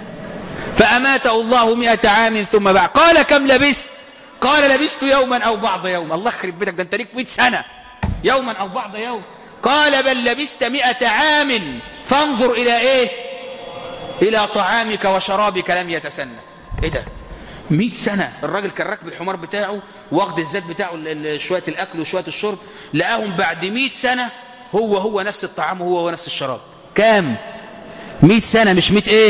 فأماته الله مئة عام ثم بعث قال كم لبست قال لبست يوما أو بعض يوم الله يخرب بيتك ده أنت ليك 100 سنة يوما أو بعض يوم قال بل لبست مئة عام فانظر إلى إيه إلى طعامك وشرابك لم يتسنى إيه ده 100 سنة الراجل كان راكب الحمار بتاعه واخد الزاد بتاعه شوية الأكل وشوية الشرب لقاهم بعد 100 سنة هو هو نفس الطعام وهو هو نفس الشراب كام 100 سنة مش 100 إيه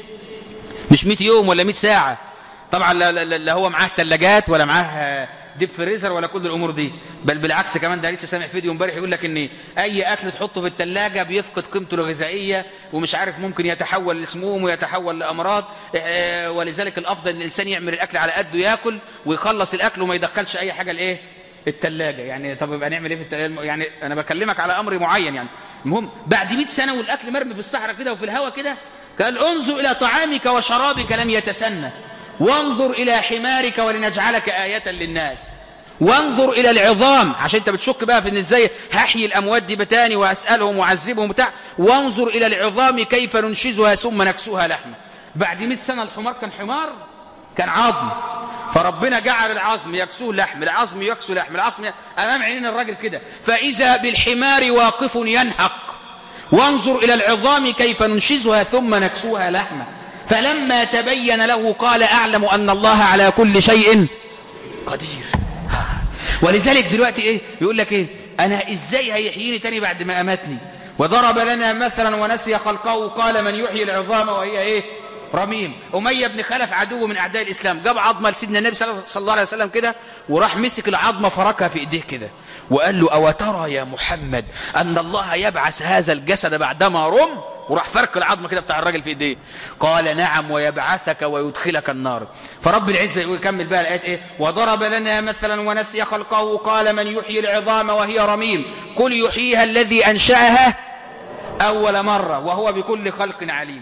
مش 100 يوم ولا 100 ساعة طبعا لا, لا, لا هو معاه ثلاجات ولا معاه ديب فريزر ولا كل الامور دي بل بالعكس كمان ده لسه سامع فيديو امبارح يقول لك ان اي اكل تحطه في الثلاجه بيفقد قيمته الغذائيه ومش عارف ممكن يتحول لسموم ويتحول لامراض ولذلك الافضل ان الانسان يعمل الاكل على قده ياكل ويخلص الاكل وما يدخلش اي حاجه لايه الثلاجه يعني طب يبقى نعمل ايه في التلاجة يعني انا بكلمك على امر معين يعني المهم بعد 100 سنه والاكل مرمي في الصحراء كده وفي الهواء كده قال انظر الى طعامك وشرابك لم يتسنى وانظر إلى حمارك ولنجعلك آية للناس وانظر إلى العظام عشان انت بتشك بقى في ان ازاي هحيي الأموات دي بتاني وأسألهم وأعذبهم بتاع وانظر إلى العظام كيف ننشزها ثم نكسوها لحمة بعد 100 سنة الحمار كان حمار كان عظم فربنا جعل العظم يكسوه لحم العظم يكسو لحم العظم ي... أمام عينين الراجل كده فإذا بالحمار واقف ينهق وانظر إلى العظام كيف ننشزها ثم نكسوها لحمة فلما تبين له قال أعلم أن الله على كل شيء قدير ولذلك دلوقتي إيه يقول لك إيه أنا إزاي هيحييني تاني بعد ما أماتني وضرب لنا مثلا ونسي خلقه قال من يحيي العظام وهي إيه رميم أمية بن خلف عدو من أعداء الإسلام جاب عظمة لسيدنا النبي صلى الله عليه وسلم كده وراح مسك العظمة فركها في إيديه كده وقال له أو ترى يا محمد أن الله يبعث هذا الجسد بعدما رم وراح فرق العظمة كده بتاع الراجل في ايديه قال نعم ويبعثك ويدخلك النار فرب العزة يقول يكمل بقى الآيات ايه وضرب لنا مثلا ونسي خلقه قال من يحيي العظام وهي رميم قل يحييها الذي أنشأها أول مرة وهو بكل خلق عليم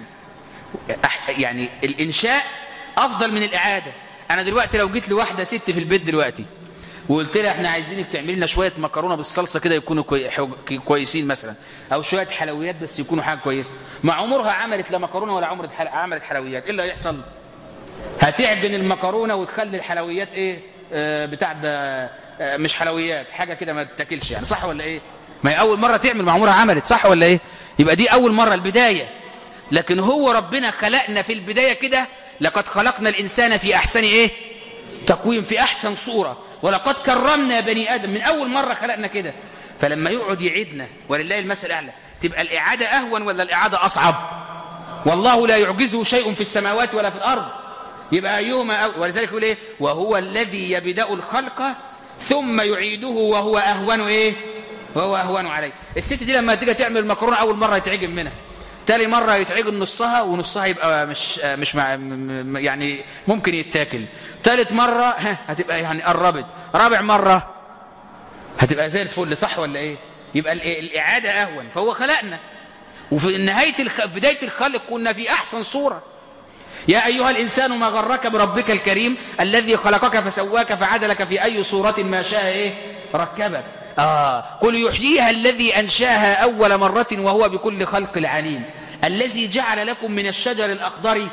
يعني الإنشاء أفضل من الإعادة أنا دلوقتي لو جيت لواحدة ست في البيت دلوقتي وقلت لها احنا عايزينك تعملي لنا شويه مكرونه بالصلصه كده يكونوا كوي... كويسين مثلا او شويه حلويات بس يكونوا حاجه كويسه مع عمرها عملت لا مكرونه ولا عمرت حل... عملت حلويات ايه اللي هيحصل هتعجن المكرونه وتخلي الحلويات ايه آه بتاع ده آه مش حلويات حاجه كده ما تتاكلش يعني صح ولا ايه ما هي اول مره تعمل مع عمرها عملت صح ولا ايه يبقى دي اول مره البدايه لكن هو ربنا خلقنا في البدايه كده لقد خلقنا الانسان في احسن ايه تقويم في احسن صوره ولقد كرمنا بني آدم من أول مرة خلقنا كده فلما يقعد يعيدنا ولله المثل الأعلى تبقى الإعادة أهون ولا الإعادة أصعب والله لا يعجزه شيء في السماوات ولا في الأرض يبقى يوم أو... ولذلك يقول إيه وهو الذي يبدأ الخلق ثم يعيده وهو أهون إيه وهو أهون عليه الست دي لما تيجي تعمل مكرونة أول مرة يتعجن منها تاني مرة يتعجن نصها ونصها يبقى مش مش مع يعني ممكن يتاكل تالت مرة ها هتبقى يعني قربت رابع مرة هتبقى زي الفل صح ولا ايه يبقى الإعادة أهون فهو خلقنا وفي نهاية الخ... بداية الخلق كنا في أحسن صورة يا أيها الإنسان ما غرك بربك الكريم الذي خلقك فسواك فعدلك في أي صورة ما شاء إيه ركبك آه قل يحييها الذي أنشاها أول مرة وهو بكل خلق العليم الذي جعل لكم من الشجر الأخضر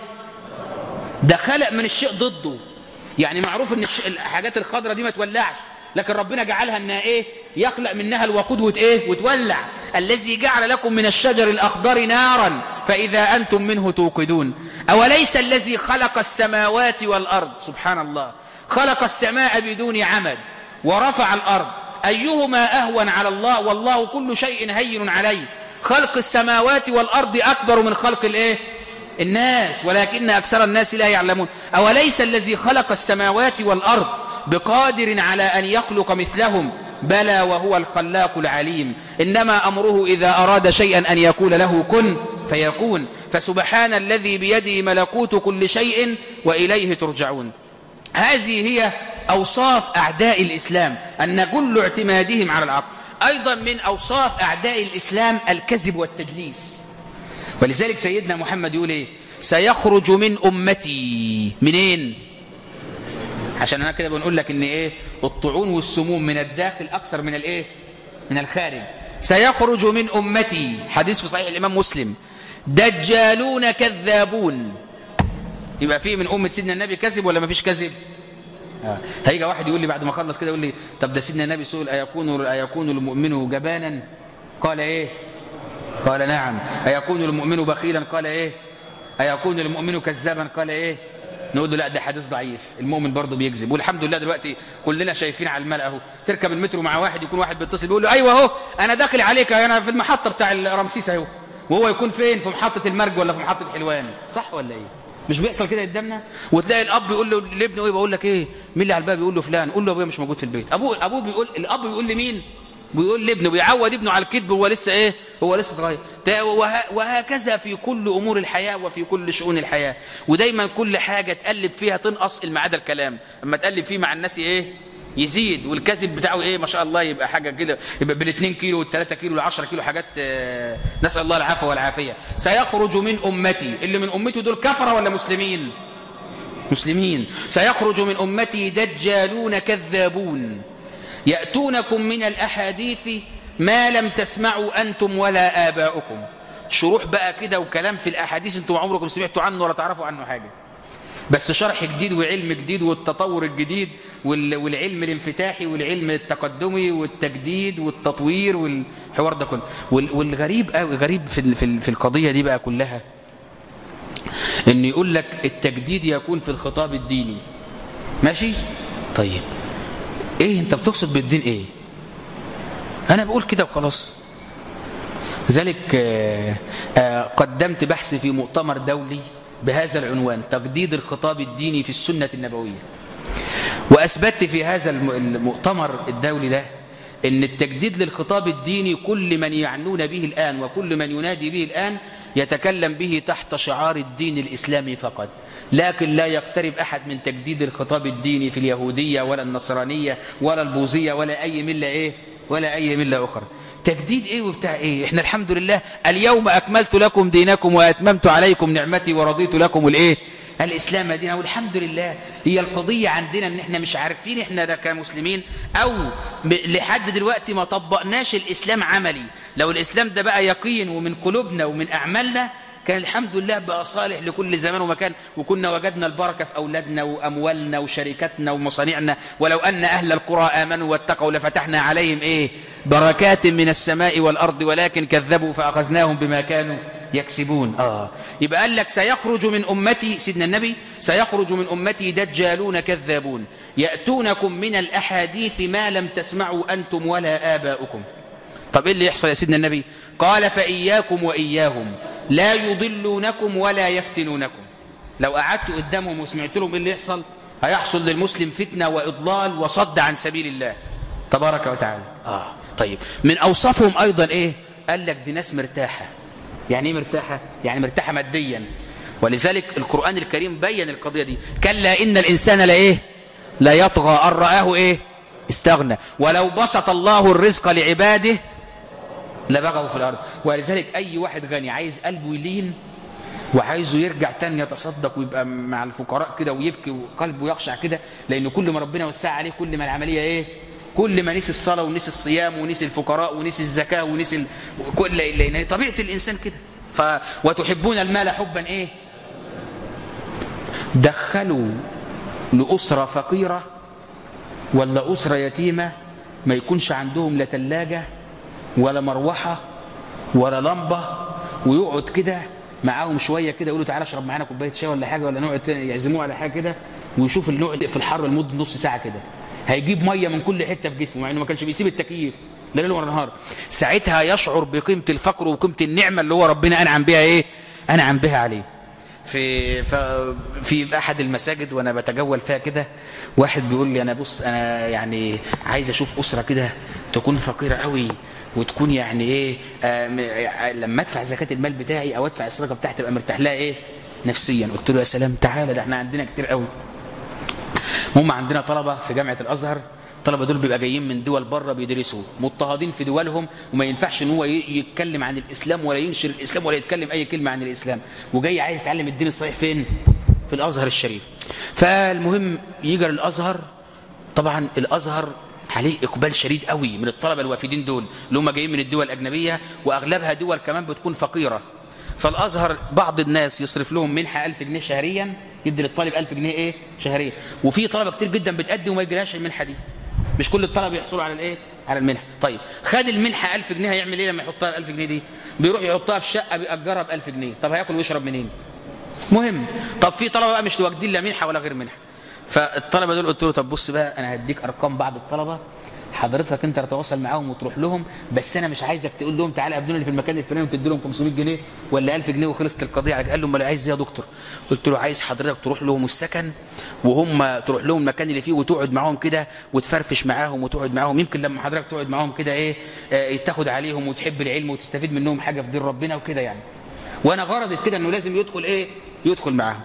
ده خلق من الشيء ضده يعني معروف ان الحاجات الخضراء دي ما تولعش لكن ربنا جعلها انها ايه يخلق منها الوقود وت ايه وتولع الذي جعل لكم من الشجر الاخضر نارا فاذا انتم منه توقدون اوليس الذي خلق السماوات والارض سبحان الله خلق السماء بدون عمد ورفع الارض ايهما اهون على الله والله كل شيء هين عليه خلق السماوات والارض اكبر من خلق الايه الناس ولكن اكثر الناس لا يعلمون اوليس الذي خلق السماوات والارض بقادر على أن يخلق مثلهم بلى وهو الخلاق العليم إنما أمره إذا أراد شيئا أن يقول له كن فيكون فسبحان الذي بيده ملكوت كل شيء وإليه ترجعون هذه هي أوصاف أعداء الإسلام أن كل اعتمادهم على العقل أيضا من أوصاف أعداء الإسلام الكذب والتدليس ولذلك سيدنا محمد يقول إيه سيخرج من أمتي منين عشان انا كده بنقول لك ان ايه الطعون والسموم من الداخل اكثر من الايه من الخارج سيخرج من امتي حديث في صحيح الامام مسلم دجالون كذابون يبقى في من امه سيدنا النبي كذب ولا ما فيش كذب آه. هيجي واحد يقول لي بعد ما خلص كده يقول لي طب ده سيدنا النبي سئل ايكون ايكون المؤمن جبانا قال ايه قال نعم ايكون المؤمن بخيلا قال ايه ايكون المؤمن كذابا قال ايه نقول له لا ده حديث ضعيف المؤمن برضه بيكذب والحمد لله دلوقتي كلنا شايفين على الملأ اهو تركب المترو مع واحد يكون واحد بيتصل بيقول له ايوه اهو انا داخل عليك انا في المحطه بتاع رمسيس اهو وهو يكون فين في محطه المرج ولا في محطه حلوان صح ولا ايه مش بيحصل كده قدامنا وتلاقي الاب يقول له لابنه ايه بقول لك ايه مين اللي على الباب يقول له فلان قول له ابويا مش موجود في البيت ابوه ابوه بيقول الاب بيقول لمين بيقول لابنه بيعود ابنه على الكذب وهو لسه ايه هو لسه صغير وهكذا في كل امور الحياه وفي كل شؤون الحياه ودايما كل حاجه تقلب فيها تنقص المعاد الكلام اما تقلب فيه مع الناس ايه يزيد والكذب بتاعه ايه ما شاء الله يبقى حاجه كده يبقى بال2 كيلو وال3 كيلو وال10 كيلو حاجات آه نسال الله العفو والعافيه سيخرج من امتي اللي من امته دول كفره ولا مسلمين مسلمين سيخرج من امتي دجالون كذابون يأتونكم من الأحاديث ما لم تسمعوا أنتم ولا آباؤكم شروح بقى كده وكلام في الأحاديث أنتم عمركم سمعتوا عنه ولا تعرفوا عنه حاجة بس شرح جديد وعلم جديد والتطور الجديد والعلم الانفتاحي والعلم التقدمي والتجديد والتطوير والحوار ده كله والغريب قوي غريب في في القضيه دي بقى كلها ان يقول لك التجديد يكون في الخطاب الديني ماشي طيب ايه انت بتقصد بالدين ايه انا بقول كده وخلاص ذلك آآ آآ قدمت بحث في مؤتمر دولي بهذا العنوان تجديد الخطاب الديني في السنة النبوية وأثبتت في هذا المؤتمر الدولي ده ان التجديد للخطاب الديني كل من يعنون به الآن وكل من ينادي به الآن يتكلم به تحت شعار الدين الإسلامي فقط لكن لا يقترب أحد من تجديد الخطاب الديني في اليهودية ولا النصرانية ولا البوذية ولا أي ملة إيه ولا أي ملة أخرى تجديد إيه وبتاع إيه إحنا الحمد لله اليوم أكملت لكم دينكم وأتممت عليكم نعمتي ورضيت لكم الإيه الإسلام دينا والحمد لله هي القضية عندنا ان احنا مش عارفين احنا ده كمسلمين او لحد دلوقتي ما طبقناش الإسلام عملي لو الإسلام ده بقى يقين ومن قلوبنا ومن أعمالنا كان الحمد لله بقى صالح لكل زمان ومكان وكنا وجدنا البركة في أولادنا وأموالنا وشركاتنا ومصانعنا ولو أن أهل القرى آمنوا واتقوا لفتحنا عليهم إيه بركات من السماء والأرض ولكن كذبوا فأخذناهم بما كانوا يكسبون آه يبقى قال لك سيخرج من أمتي سيدنا النبي سيخرج من أمتي دجالون كذابون يأتونكم من الأحاديث ما لم تسمعوا أنتم ولا آباؤكم طب إيه اللي يحصل يا سيدنا النبي قال فإياكم وإياهم لا يضلونكم ولا يفتنونكم لو قعدت قدامهم وسمعت لهم إيه اللي يحصل هيحصل للمسلم فتنة وإضلال وصد عن سبيل الله تبارك وتعالى آه طيب من أوصافهم أيضا إيه قال لك دي ناس مرتاحة يعني ايه مرتاحة يعني مرتاحة ماديا ولذلك القرآن الكريم بين القضية دي كلا إن الإنسان لا إيه لا يطغى أن رآه إيه استغنى ولو بسط الله الرزق لعباده لبغوا في الأرض ولذلك أي واحد غني عايز قلبه يلين وعايزه يرجع تاني يتصدق ويبقى مع الفقراء كده ويبكي وقلبه يخشع كده لان كل ما ربنا وسع عليه كل ما العمليه ايه كل ما نسي الصلاه ونسي الصيام ونسي الفقراء ونسي الزكاه ونسي ال... كل لان طبيعه الانسان كده ف وتحبون المال حبا ايه دخلوا لاسره فقيره ولا اسره يتيمه ما يكونش عندهم لا ثلاجه ولا مروحه ولا لمبه ويقعد كده معاهم شويه كده يقولوا تعالى اشرب معانا كوبايه شاي ولا حاجه ولا نقعد يعزموه على حاجه كده ويشوف النوع في الحر لمده نص ساعه كده هيجيب ميه من كل حته في جسمه مع انه ما كانش بيسيب التكييف لا ليل ولا نهار ساعتها يشعر بقيمه الفقر وقيمه النعمه اللي هو ربنا انعم بها ايه انعم بها عليه في في احد المساجد وانا بتجول فيها كده واحد بيقول لي انا بص انا يعني عايز اشوف اسره كده تكون فقيره قوي وتكون يعني ايه آه لما ادفع زكاه المال بتاعي او ادفع الصدقه بتاعتي ابقى مرتاح لها ايه نفسيا قلت له يا سلام تعالى ده احنا عندنا كتير قوي هم عندنا طلبه في جامعه الازهر الطلبه دول بيبقى جايين من دول بره بيدرسوا مضطهدين في دولهم وما ينفعش ان هو يتكلم عن الاسلام ولا ينشر الاسلام ولا يتكلم اي كلمه عن الاسلام وجاي عايز يتعلم الدين الصحيح فين في الازهر الشريف فالمهم يجي الازهر طبعا الازهر عليه اقبال شديد قوي من الطلبه الوافدين دول اللي هم جايين من الدول الاجنبيه واغلبها دول كمان بتكون فقيره فالازهر بعض الناس يصرف لهم منحه 1000 جنيه شهريا يدي للطالب 1000 جنيه ايه شهريا وفي طلبه كتير جدا بتقدم وما يجيلهاش المنحه دي مش كل الطلبه يحصلوا على الايه على المنحه طيب خد المنحه 1000 جنيه هيعمل ايه لما يحطها 1000 جنيه دي بيروح يحطها في شقه بيأجرها ب 1000 جنيه طب هياكل ويشرب منين مهم طب في طلبه بقى مش واخدين لا منحه ولا غير منحه فالطلبه دول قلت له طب بص بقى انا هديك ارقام بعض الطلبه حضرتك انت تتواصل معاهم وتروح لهم بس انا مش عايزك تقول لهم تعالى قابلوني اللي في المكان الفلاني وتدي لهم 500 جنيه ولا 1000 جنيه وخلصت القضيه عليك قال له امال عايز ايه يا دكتور قلت له عايز حضرتك تروح لهم السكن وهم تروح لهم المكان اللي فيه وتقعد معاهم كده وتفرفش معاهم وتقعد معاهم يمكن لما حضرتك تقعد معاهم كده ايه اه تاخد عليهم وتحب العلم وتستفيد منهم حاجه في دين ربنا وكده يعني وانا غرضي في كده انه لازم يدخل ايه يدخل معاهم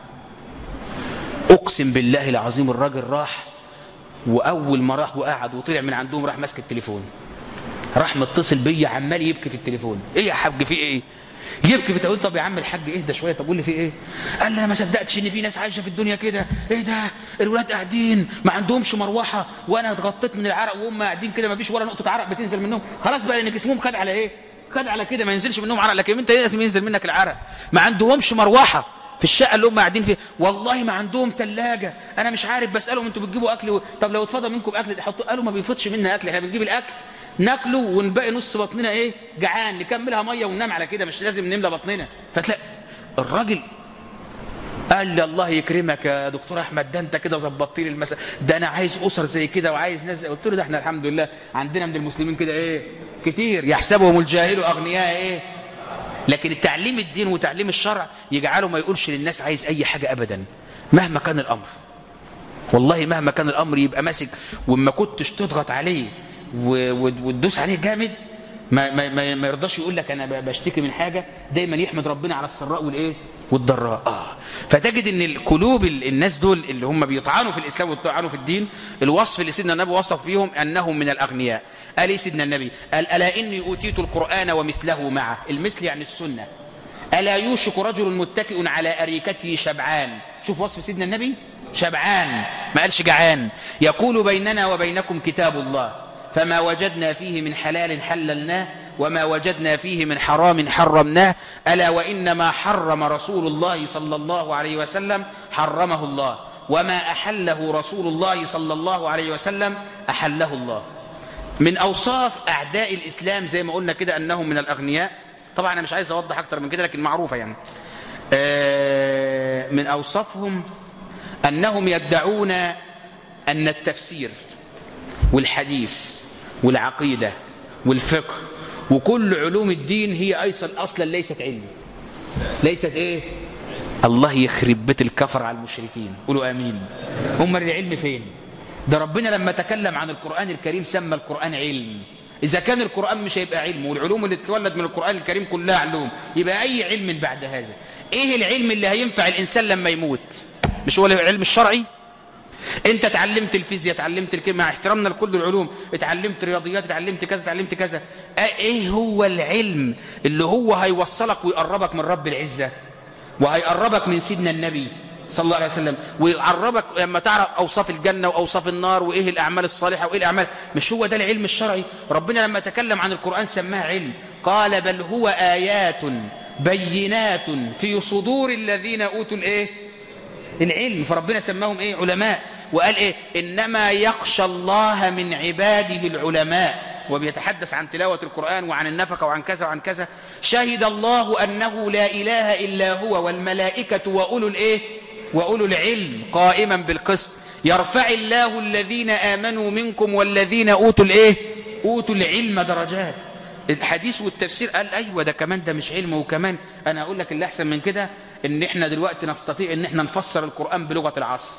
اقسم بالله العظيم الراجل راح واول ما راح وقعد وطلع من عندهم راح ماسك التليفون راح متصل بيا عمال يبكي في التليفون ايه يا حاج في ايه يبكي في تقول طب يا عم الحاج اهدى شويه طب قول لي في ايه قال لي انا ما صدقتش ان في ناس عايشه في الدنيا كده ايه ده الولاد قاعدين ما عندهمش مروحه وانا اتغطيت من العرق وهم قاعدين كده ما فيش ولا نقطه عرق بتنزل منهم خلاص بقى لان جسمهم خد على ايه خد على كده ما ينزلش منهم عرق لكن انت لازم ينزل منك العرق ما عندهمش مروحه في الشقه اللي هم قاعدين فيها والله ما عندهم ثلاجه انا مش عارف بسالهم انتوا بتجيبوا اكل و... طب لو اتفضل منكم اكل تحطوا قالوا ما بيفضش منا اكل احنا بنجيب الاكل ناكله ونبقي نص بطننا ايه جعان نكملها ميه وننام على كده مش لازم نملى بطننا فتلاقي الراجل قال لي الله يكرمك يا دكتور احمد ده انت كده ظبطت لي المساء ده انا عايز اسر زي كده وعايز ناس قلت له ده احنا الحمد لله عندنا من المسلمين كده ايه كتير يحسبهم الجاهل اغنياء ايه لكن التعليم الدين وتعليم الشرع يجعله ما يقولش للناس عايز اي حاجه ابدا مهما كان الامر والله مهما كان الامر يبقى ماسك وما كنتش تضغط عليه وتدوس عليه جامد ما, ما, ما, ما يرضاش يقول لك انا بشتكي من حاجه دايما يحمد ربنا على السراء والايه والضراء اه فتجد ان القلوب الناس دول اللي هم بيطعنوا في الاسلام ويطعنوا في الدين الوصف اللي سيدنا النبي وصف فيهم انهم من الاغنياء قال ايه سيدنا النبي قال الا اني اوتيت القران ومثله معه المثل يعني السنه الا يوشك رجل متكئ على اريكته شبعان شوف وصف سيدنا النبي شبعان ما قالش جعان يقول بيننا وبينكم كتاب الله فما وجدنا فيه من حلال حللناه وما وجدنا فيه من حرام حرمناه ألا وإنما حرم رسول الله صلى الله عليه وسلم حرمه الله وما أحله رسول الله صلى الله عليه وسلم أحله الله من أوصاف أعداء الإسلام زي ما قلنا كده أنهم من الأغنياء طبعا أنا مش عايز أوضح أكتر من كده لكن معروفة يعني من أوصافهم أنهم يدعون أن التفسير والحديث والعقيدة والفقه وكل علوم الدين هي أيضا أصلا ليست علم ليست إيه الله يخرب بيت الكفر على المشركين قولوا آمين هم العلم فين ده ربنا لما تكلم عن القرآن الكريم سمى القرآن علم إذا كان القرآن مش هيبقى علم والعلوم اللي تتولد من القرآن الكريم كلها علوم يبقى أي علم بعد هذا إيه العلم اللي هينفع الإنسان لما يموت مش هو العلم الشرعي انت اتعلمت الفيزياء اتعلمت الكيمياء مع احترامنا لكل العلوم اتعلمت رياضيات اتعلمت كذا اتعلمت كذا ايه هو العلم اللي هو هيوصلك ويقربك من رب العزة وهيقربك من سيدنا النبي صلى الله عليه وسلم ويعربك لما تعرف اوصاف الجنه واوصاف النار وايه الاعمال الصالحه وايه الاعمال مش هو ده العلم الشرعي ربنا لما تكلم عن القران سماه علم قال بل هو ايات بينات في صدور الذين اوتوا الايه العلم فربنا سماهم ايه علماء وقال ايه انما يخشى الله من عباده العلماء وبيتحدث عن تلاوة القرآن وعن النفقة وعن كذا وعن كذا شهد الله أنه لا إله إلا هو والملائكة وأولو الإيه وأولو العلم قائما بالقسط يرفع الله الذين آمنوا منكم والذين أوتوا الإيه أوتوا العلم درجات الحديث والتفسير قال أيوة ده كمان ده مش علم وكمان أنا أقول لك اللي أحسن من كده إن إحنا دلوقتي نستطيع إن إحنا نفسر القرآن بلغة العصر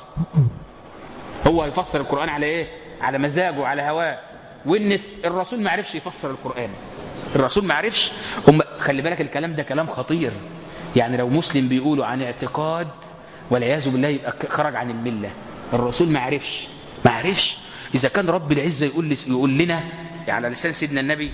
هو يفسر القرآن على إيه على مزاجه على هواه وإن الرسول ما عرفش يفسر القرآن الرسول ما عرفش هم خلي بالك الكلام ده كلام خطير يعني لو مسلم بيقولوا عن اعتقاد والعياذ بالله يبقى خرج عن المله الرسول ما عرفش ما عرفش اذا كان رب العزه يقول يقول لنا على لسان سيدنا النبي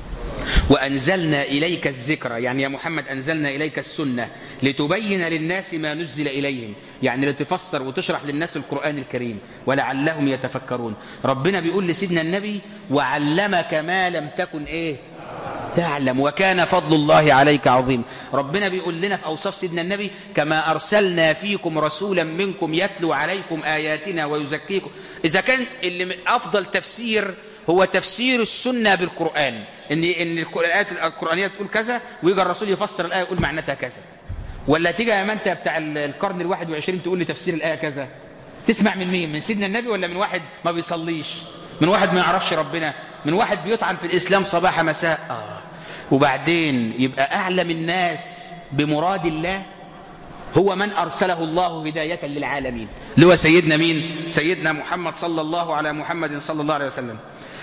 وانزلنا اليك الذكر يعني يا محمد انزلنا اليك السنه لتبين للناس ما نزل اليهم يعني لتفسر وتشرح للناس القران الكريم ولعلهم يتفكرون ربنا بيقول لسيدنا النبي وعلمك ما لم تكن ايه تعلم وكان فضل الله عليك عظيم ربنا بيقول لنا في أوصاف سيدنا النبي كما أرسلنا فيكم رسولا منكم يتلو عليكم آياتنا ويزكيكم إذا كان اللي أفضل تفسير هو تفسير السنة بالقرآن إن إن الآيات القرآنية بتقول كذا ويجي الرسول يفسر الآية يقول معناتها كذا ولا تيجي يا ما أنت بتاع القرن الواحد وعشرين تقول لي تفسير الآية كذا تسمع من مين من سيدنا النبي ولا من واحد ما بيصليش من واحد ما يعرفش ربنا من واحد بيطعن في الإسلام صباح مساء آه. وبعدين يبقى أعلم الناس بمراد الله هو من أرسله الله هداية للعالمين اللي هو سيدنا مين سيدنا محمد صلى الله على محمد صلى الله عليه وسلم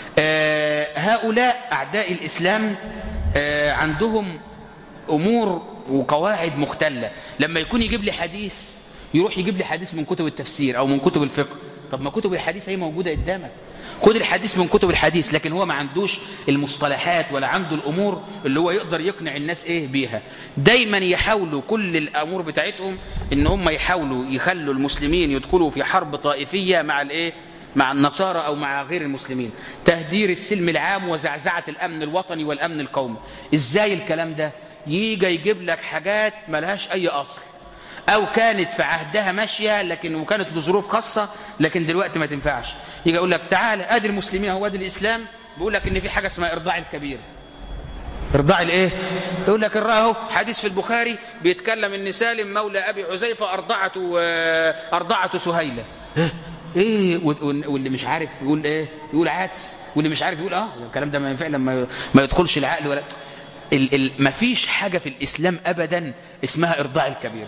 آه هؤلاء أعداء الإسلام آه عندهم أمور وقواعد مختلة لما يكون يجيب لي حديث يروح يجيب لي حديث من كتب التفسير أو من كتب الفقه طب ما كتب الحديث هي موجودة قدامك خد الحديث من كتب الحديث لكن هو ما عندوش المصطلحات ولا عنده الأمور اللي هو يقدر يقنع الناس إيه بيها دايما يحاولوا كل الأمور بتاعتهم إن هم يحاولوا يخلوا المسلمين يدخلوا في حرب طائفية مع الإيه مع النصارى أو مع غير المسلمين تهدير السلم العام وزعزعة الأمن الوطني والأمن القومي إزاي الكلام ده يجي يجيب لك حاجات ملهاش أي أصل أو كانت في عهدها ماشية لكن وكانت بظروف خاصة لكن دلوقتي ما تنفعش يجي يقول لك تعالى ادي المسلمين هو ادي الإسلام بيقول لك إن في حاجة اسمها إرضاع الكبير إرضاع الإيه؟ يقول لك الراه حديث في البخاري بيتكلم إن سالم مولى أبي حذيفة أرضعته أرضعته سهيلة ايه واللي مش عارف يقول ايه يقول عدس واللي مش عارف يقول اه الكلام ده ما فعلا ما, ما يدخلش العقل ولا ال ال ما فيش حاجه في الاسلام ابدا اسمها ارضاع الكبير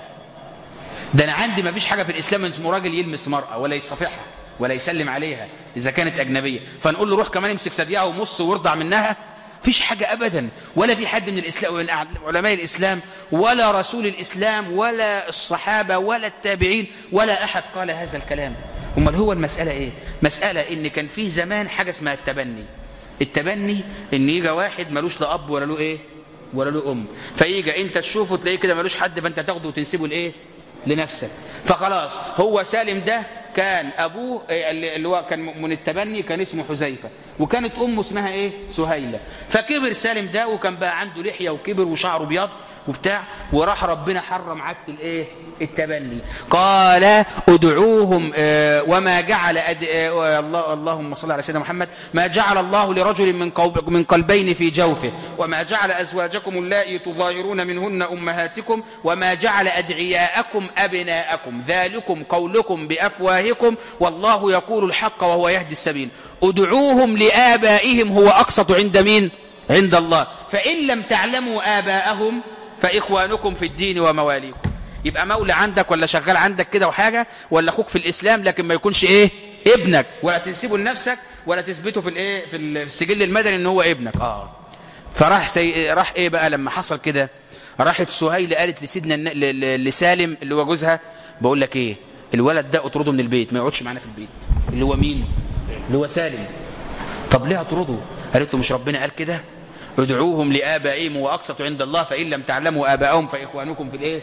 ده انا عندي ما فيش حاجه في الاسلام اسمه راجل يلمس مراه ولا يصافحها ولا يسلم عليها اذا كانت اجنبيه فنقول له روح كمان امسك ثديها ومص وارضع منها فيش حاجة أبدا ولا في حد من الإسلام من علماء الإسلام ولا رسول الإسلام ولا الصحابة ولا التابعين ولا أحد قال هذا الكلام امال هو المسألة إيه مسألة إن كان فيه زمان حاجة اسمها التبني التبني إن يجي واحد ملوش لا أب ولا له إيه ولا له أم فيجي أنت تشوفه تلاقيه كده ملوش حد فأنت تاخده وتنسبه لإيه لنفسك فخلاص هو سالم ده كان أبوه اللي هو كان من التبني كان اسمه حذيفة وكانت أمه اسمها إيه سهيلة فكبر سالم ده وكان بقى عنده لحية وكبر وشعره بيض وبتاع وراح ربنا حرم عادة الايه التبني قال ادعوهم اه وما جعل أد... اه الله اللهم صل على سيدنا محمد ما جعل الله لرجل من قلب من قلبين في جوفه وما جعل ازواجكم اللائي تظاهرون منهن امهاتكم وما جعل ادعياءكم ابناءكم ذلكم قولكم بافواهكم والله يقول الحق وهو يهدي السبيل ادعوهم لآبائهم هو اقسط عند مين عند الله فإن لم تعلموا آباءهم فإخوانكم في الدين ومواليكم يبقى مولى عندك ولا شغال عندك كده وحاجة ولا أخوك في الإسلام لكن ما يكونش إيه ابنك ولا تنسبه لنفسك ولا تثبته في الإيه في السجل المدني إن هو ابنك آه فراح سي... راح إيه بقى لما حصل كده راحت سهيل قالت لسيدنا الن... ل... لسالم اللي هو جوزها بقول لك إيه الولد ده اطرده من البيت ما يقعدش معانا في البيت اللي هو مين اللي هو سالم طب ليه اطرده قالت له مش ربنا قال كده ادعوهم لآبائهم وأقسط عند الله فإن لم تعلموا آباءهم فإخوانكم في الإيه؟ في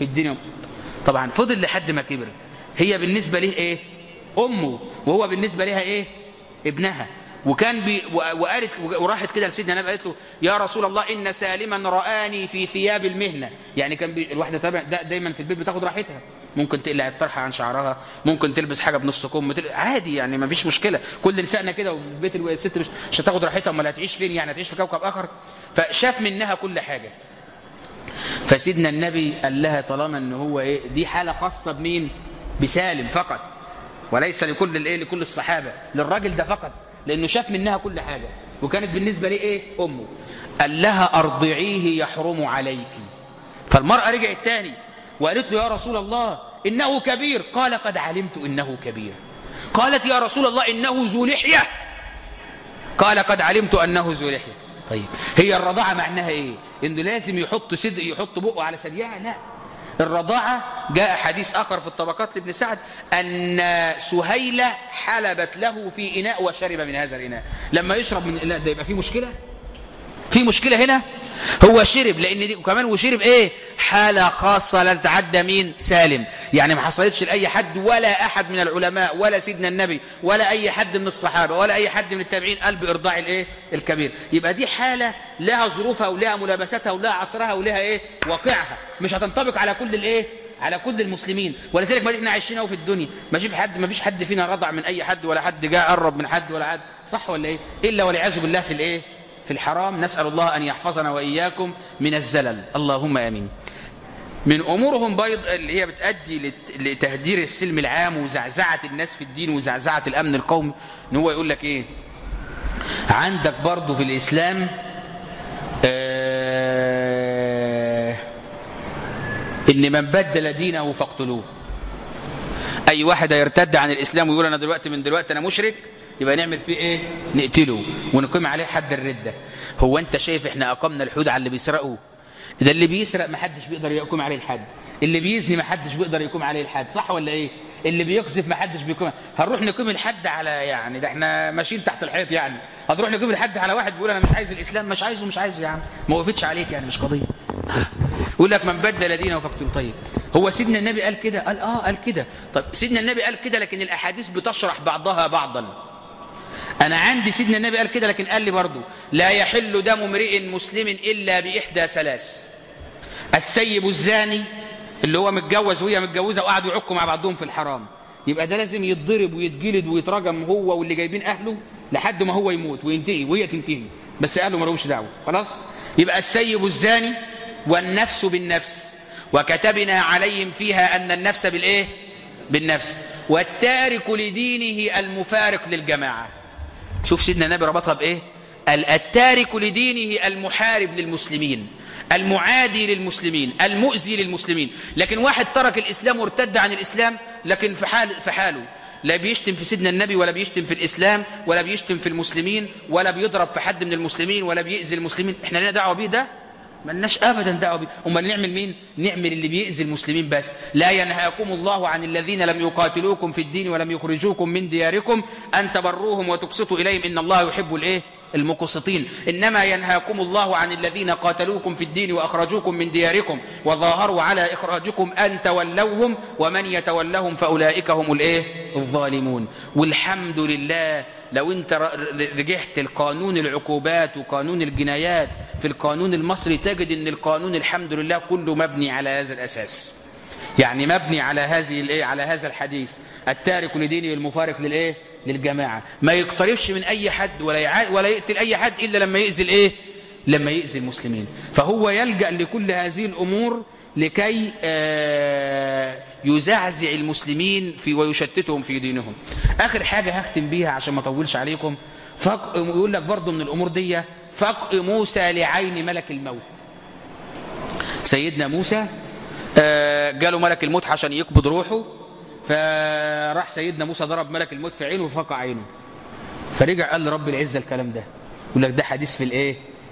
في الدنيا طبعا فضل لحد ما كبر هي بالنسبة له ايه امه وهو بالنسبة لها ايه ابنها وكان بي وقالت وراحت كده لسيدنا النبي قالت له يا رسول الله ان سالما رآني في ثياب المهنه يعني كان بي الواحده طبعا دا دايما في البيت بتاخد راحتها ممكن تقلع الطرحه عن شعرها ممكن تلبس حاجه بنص كم عادي يعني ما فيش مشكله كل نسائنا كده وفي البيت الست مش, مش هتاخد راحتها امال هتعيش فين يعني هتعيش في كوكب اخر فشاف منها كل حاجه فسيدنا النبي قال لها طالما ان هو ايه دي حاله خاصه بمين بسالم فقط وليس لكل الايه لكل الصحابه للراجل ده فقط لانه شاف منها كل حاجه وكانت بالنسبه لي ايه امه قال لها ارضعيه يحرم عليك فالمراه رجعت تاني وقالت له يا رسول الله انه كبير قال قد علمت انه كبير قالت يا رسول الله انه ذو لحيه قال قد علمت انه ذو لحيه طيب هي الرضاعه معناها ايه انه لازم يحط صدق يحط بقه على ثديها لا الرضاعة جاء حديث آخر في الطبقات لابن سعد أن سهيلة حلبت له في إناء وشرب من هذا الإناء لما يشرب من الإناء ده يبقى في مشكلة في مشكلة هنا هو شرب لأن دي وكمان وشرب إيه حالة خاصة لا تتعدى مين سالم يعني ما حصلتش لأي حد ولا أحد من العلماء ولا سيدنا النبي ولا أي حد من الصحابة ولا أي حد من التابعين قال بإرضاع الإيه الكبير يبقى دي حالة لها ظروفها ولها ملابستها ولها عصرها ولها إيه واقعها مش هتنطبق على كل الإيه على كل المسلمين ولذلك ما احنا عايشين في الدنيا ما في حد ما فيش حد فينا رضع من اي حد ولا حد جاء قرب من حد ولا حد صح ولا ايه الا والعياذ بالله في الايه في الحرام نسأل الله أن يحفظنا وإياكم من الزلل اللهم آمين من أمورهم بيض اللي هي بتأدي لتهدير السلم العام وزعزعة الناس في الدين وزعزعة الأمن القومي إن هو يقول لك إيه عندك برضو في الإسلام آه إن من بدل دينه فاقتلوه أي واحد يرتد عن الإسلام ويقول أنا دلوقتي من دلوقتي أنا مشرك يبقى نعمل فيه ايه نقتله ونقيم عليه حد الردة هو انت شايف احنا اقمنا الحدود على اللي بيسرقوا ده اللي بيسرق ما حدش بيقدر يقوم عليه الحد اللي بيزني ما حدش بيقدر يقوم عليه الحد صح ولا ايه اللي بيقذف ما حدش بيقوم هنروح نقيم الحد على يعني ده احنا ماشيين تحت الحيط يعني هتروح نقيم الحد على واحد بيقول انا مش عايز الاسلام مش عايزه مش عايزه يا عم ما وقفتش عليك يعني مش قضيه يقول لك من بدل دينه فاقتله طيب هو سيدنا النبي قال كده قال اه قال كده طب سيدنا النبي قال كده لكن الاحاديث بتشرح بعضها بعضا أنا عندي سيدنا النبي قال كده لكن قال لي برضو لا يحل دم امرئ مسلم إلا بإحدى ثلاث السيب الزاني اللي هو متجوز وهي متجوزة وقعدوا يعكوا مع بعضهم في الحرام يبقى ده لازم يتضرب ويتجلد ويترجم هو واللي جايبين أهله لحد ما هو يموت وينتهي وهي تنتهي بس أهله ما لهمش دعوة خلاص يبقى السيب الزاني والنفس بالنفس وكتبنا عليهم فيها أن النفس بالإيه بالنفس والتارك لدينه المفارق للجماعة شوف سيدنا النبي ربطها بإيه التارك لدينه المحارب للمسلمين المعادي للمسلمين المؤذي للمسلمين لكن واحد ترك الإسلام وارتد عن الإسلام لكن في, حال في حاله لا بيشتم في سيدنا النبي ولا بيشتم في الإسلام ولا بيشتم في المسلمين ولا بيضرب في حد من المسلمين ولا بيأذي المسلمين احنا لنا دعوة بيه ده ملناش ابدا دعوه بيه امال نعمل مين نعمل اللي بيأذي المسلمين بس لا ينهاكم الله عن الذين لم يقاتلوكم في الدين ولم يخرجوكم من دياركم ان تبروهم وتقسطوا اليهم ان الله يحب الايه المقسطين انما ينهاكم الله عن الذين قاتلوكم في الدين واخرجوكم من دياركم وظاهروا على اخراجكم ان تولوهم ومن يتولهم فاولئك هم الايه الظالمون والحمد لله لو انت رجعت القانون العقوبات وقانون الجنايات في القانون المصري تجد ان القانون الحمد لله كله مبني على هذا الاساس يعني مبني على هذه الايه على هذا الحديث التارك لدينه المفارق للايه للجماعه ما يقتربش من اي حد ولا يع... ولا يقتل اي حد الا لما يؤذي الايه لما يؤذي المسلمين فهو يلجا لكل هذه الامور لكي يزعزع المسلمين في ويشتتهم في دينهم اخر حاجه هختم بيها عشان ما اطولش عليكم فق... يقول لك برضه من الامور دي فق موسى لعين ملك الموت سيدنا موسى جاله ملك الموت عشان يقبض روحه فراح سيدنا موسى ضرب ملك الموت في عينه وفقع عينه فرجع قال لرب العزه الكلام ده يقول لك ده حديث في الايه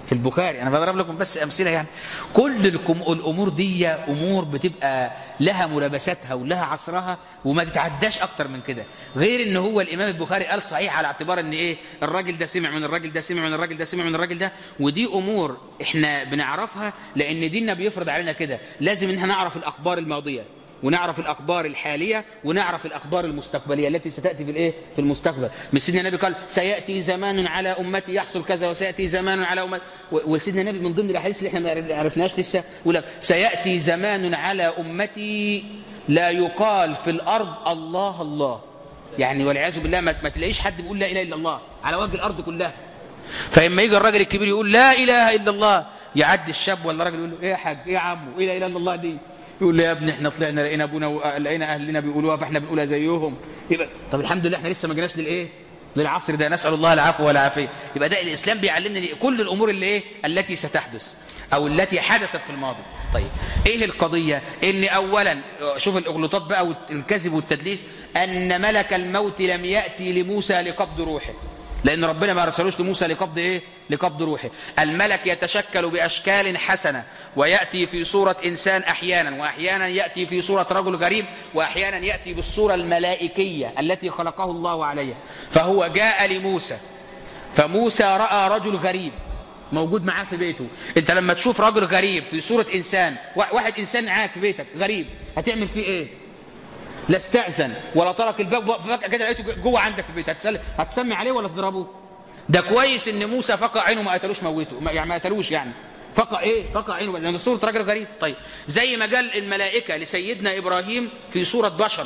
في البخاري انا بضرب لكم بس امثله يعني كل الامور دي امور بتبقى لها ملابساتها ولها عصرها وما تتعداش اكتر من كده غير ان هو الامام البخاري قال صحيح على اعتبار ان ايه الراجل ده سمع من الراجل ده سمع من الراجل ده سمع من الراجل ده ودي امور احنا بنعرفها لان ديننا بيفرض علينا كده لازم ان احنا نعرف الاخبار الماضيه ونعرف الأخبار الحالية ونعرف الأخبار المستقبلية التي ستأتي في الإيه في المستقبل مش سيدنا النبي قال سيأتي زمان على أمتي يحصل كذا وسيأتي زمان على أمتي وسيدنا النبي من ضمن الأحاديث اللي احنا ما عرفناش لسه يقول لك سيأتي زمان على أمتي لا يقال في الأرض الله الله يعني والعياذ بالله ما تلاقيش حد بيقول لا إله إلا الله على وجه الأرض كلها فإما يجي الراجل الكبير يقول لا إله إلا الله يعدي الشاب ولا الراجل يقول له إيه يا حاج إيه يا عمو إيه لا إله إلا الله دي يقول له يا ابني احنا طلعنا لقينا ابونا لقينا اهلنا بيقولوها فاحنا بنقولها زيهم يبقى طب الحمد لله احنا لسه ما جيناش للايه للعصر ده نسال الله العفو والعافيه يبقى ده الاسلام بيعلمنا كل الامور اللي ايه التي ستحدث او التي حدثت في الماضي طيب ايه القضيه ان اولا شوف الاغلوطات بقى والكذب والتدليس ان ملك الموت لم ياتي لموسى لقبض روحه لأن ربنا ما رسلوش لموسى لقبض إيه؟ لقبض روحه الملك يتشكل بأشكال حسنة ويأتي في صورة إنسان أحيانا وأحيانا يأتي في صورة رجل غريب وأحيانا يأتي بالصورة الملائكية التي خلقه الله عليها فهو جاء لموسى فموسى رأى رجل غريب موجود معاه في بيته انت لما تشوف رجل غريب في صورة إنسان واحد إنسان معاك في بيتك غريب هتعمل فيه إيه لا استأذن ولا ترك الباب فجأة كده لقيته جوه عندك في البيت هتسل... هتسمي عليه ولا تضربه ده كويس ان موسى فقع عينه ما قتلوش موته يعني ما قتلوش يعني فقع ايه فقع عينه لان صوره راجل غريب طيب زي ما قال الملائكه لسيدنا ابراهيم في صوره بشر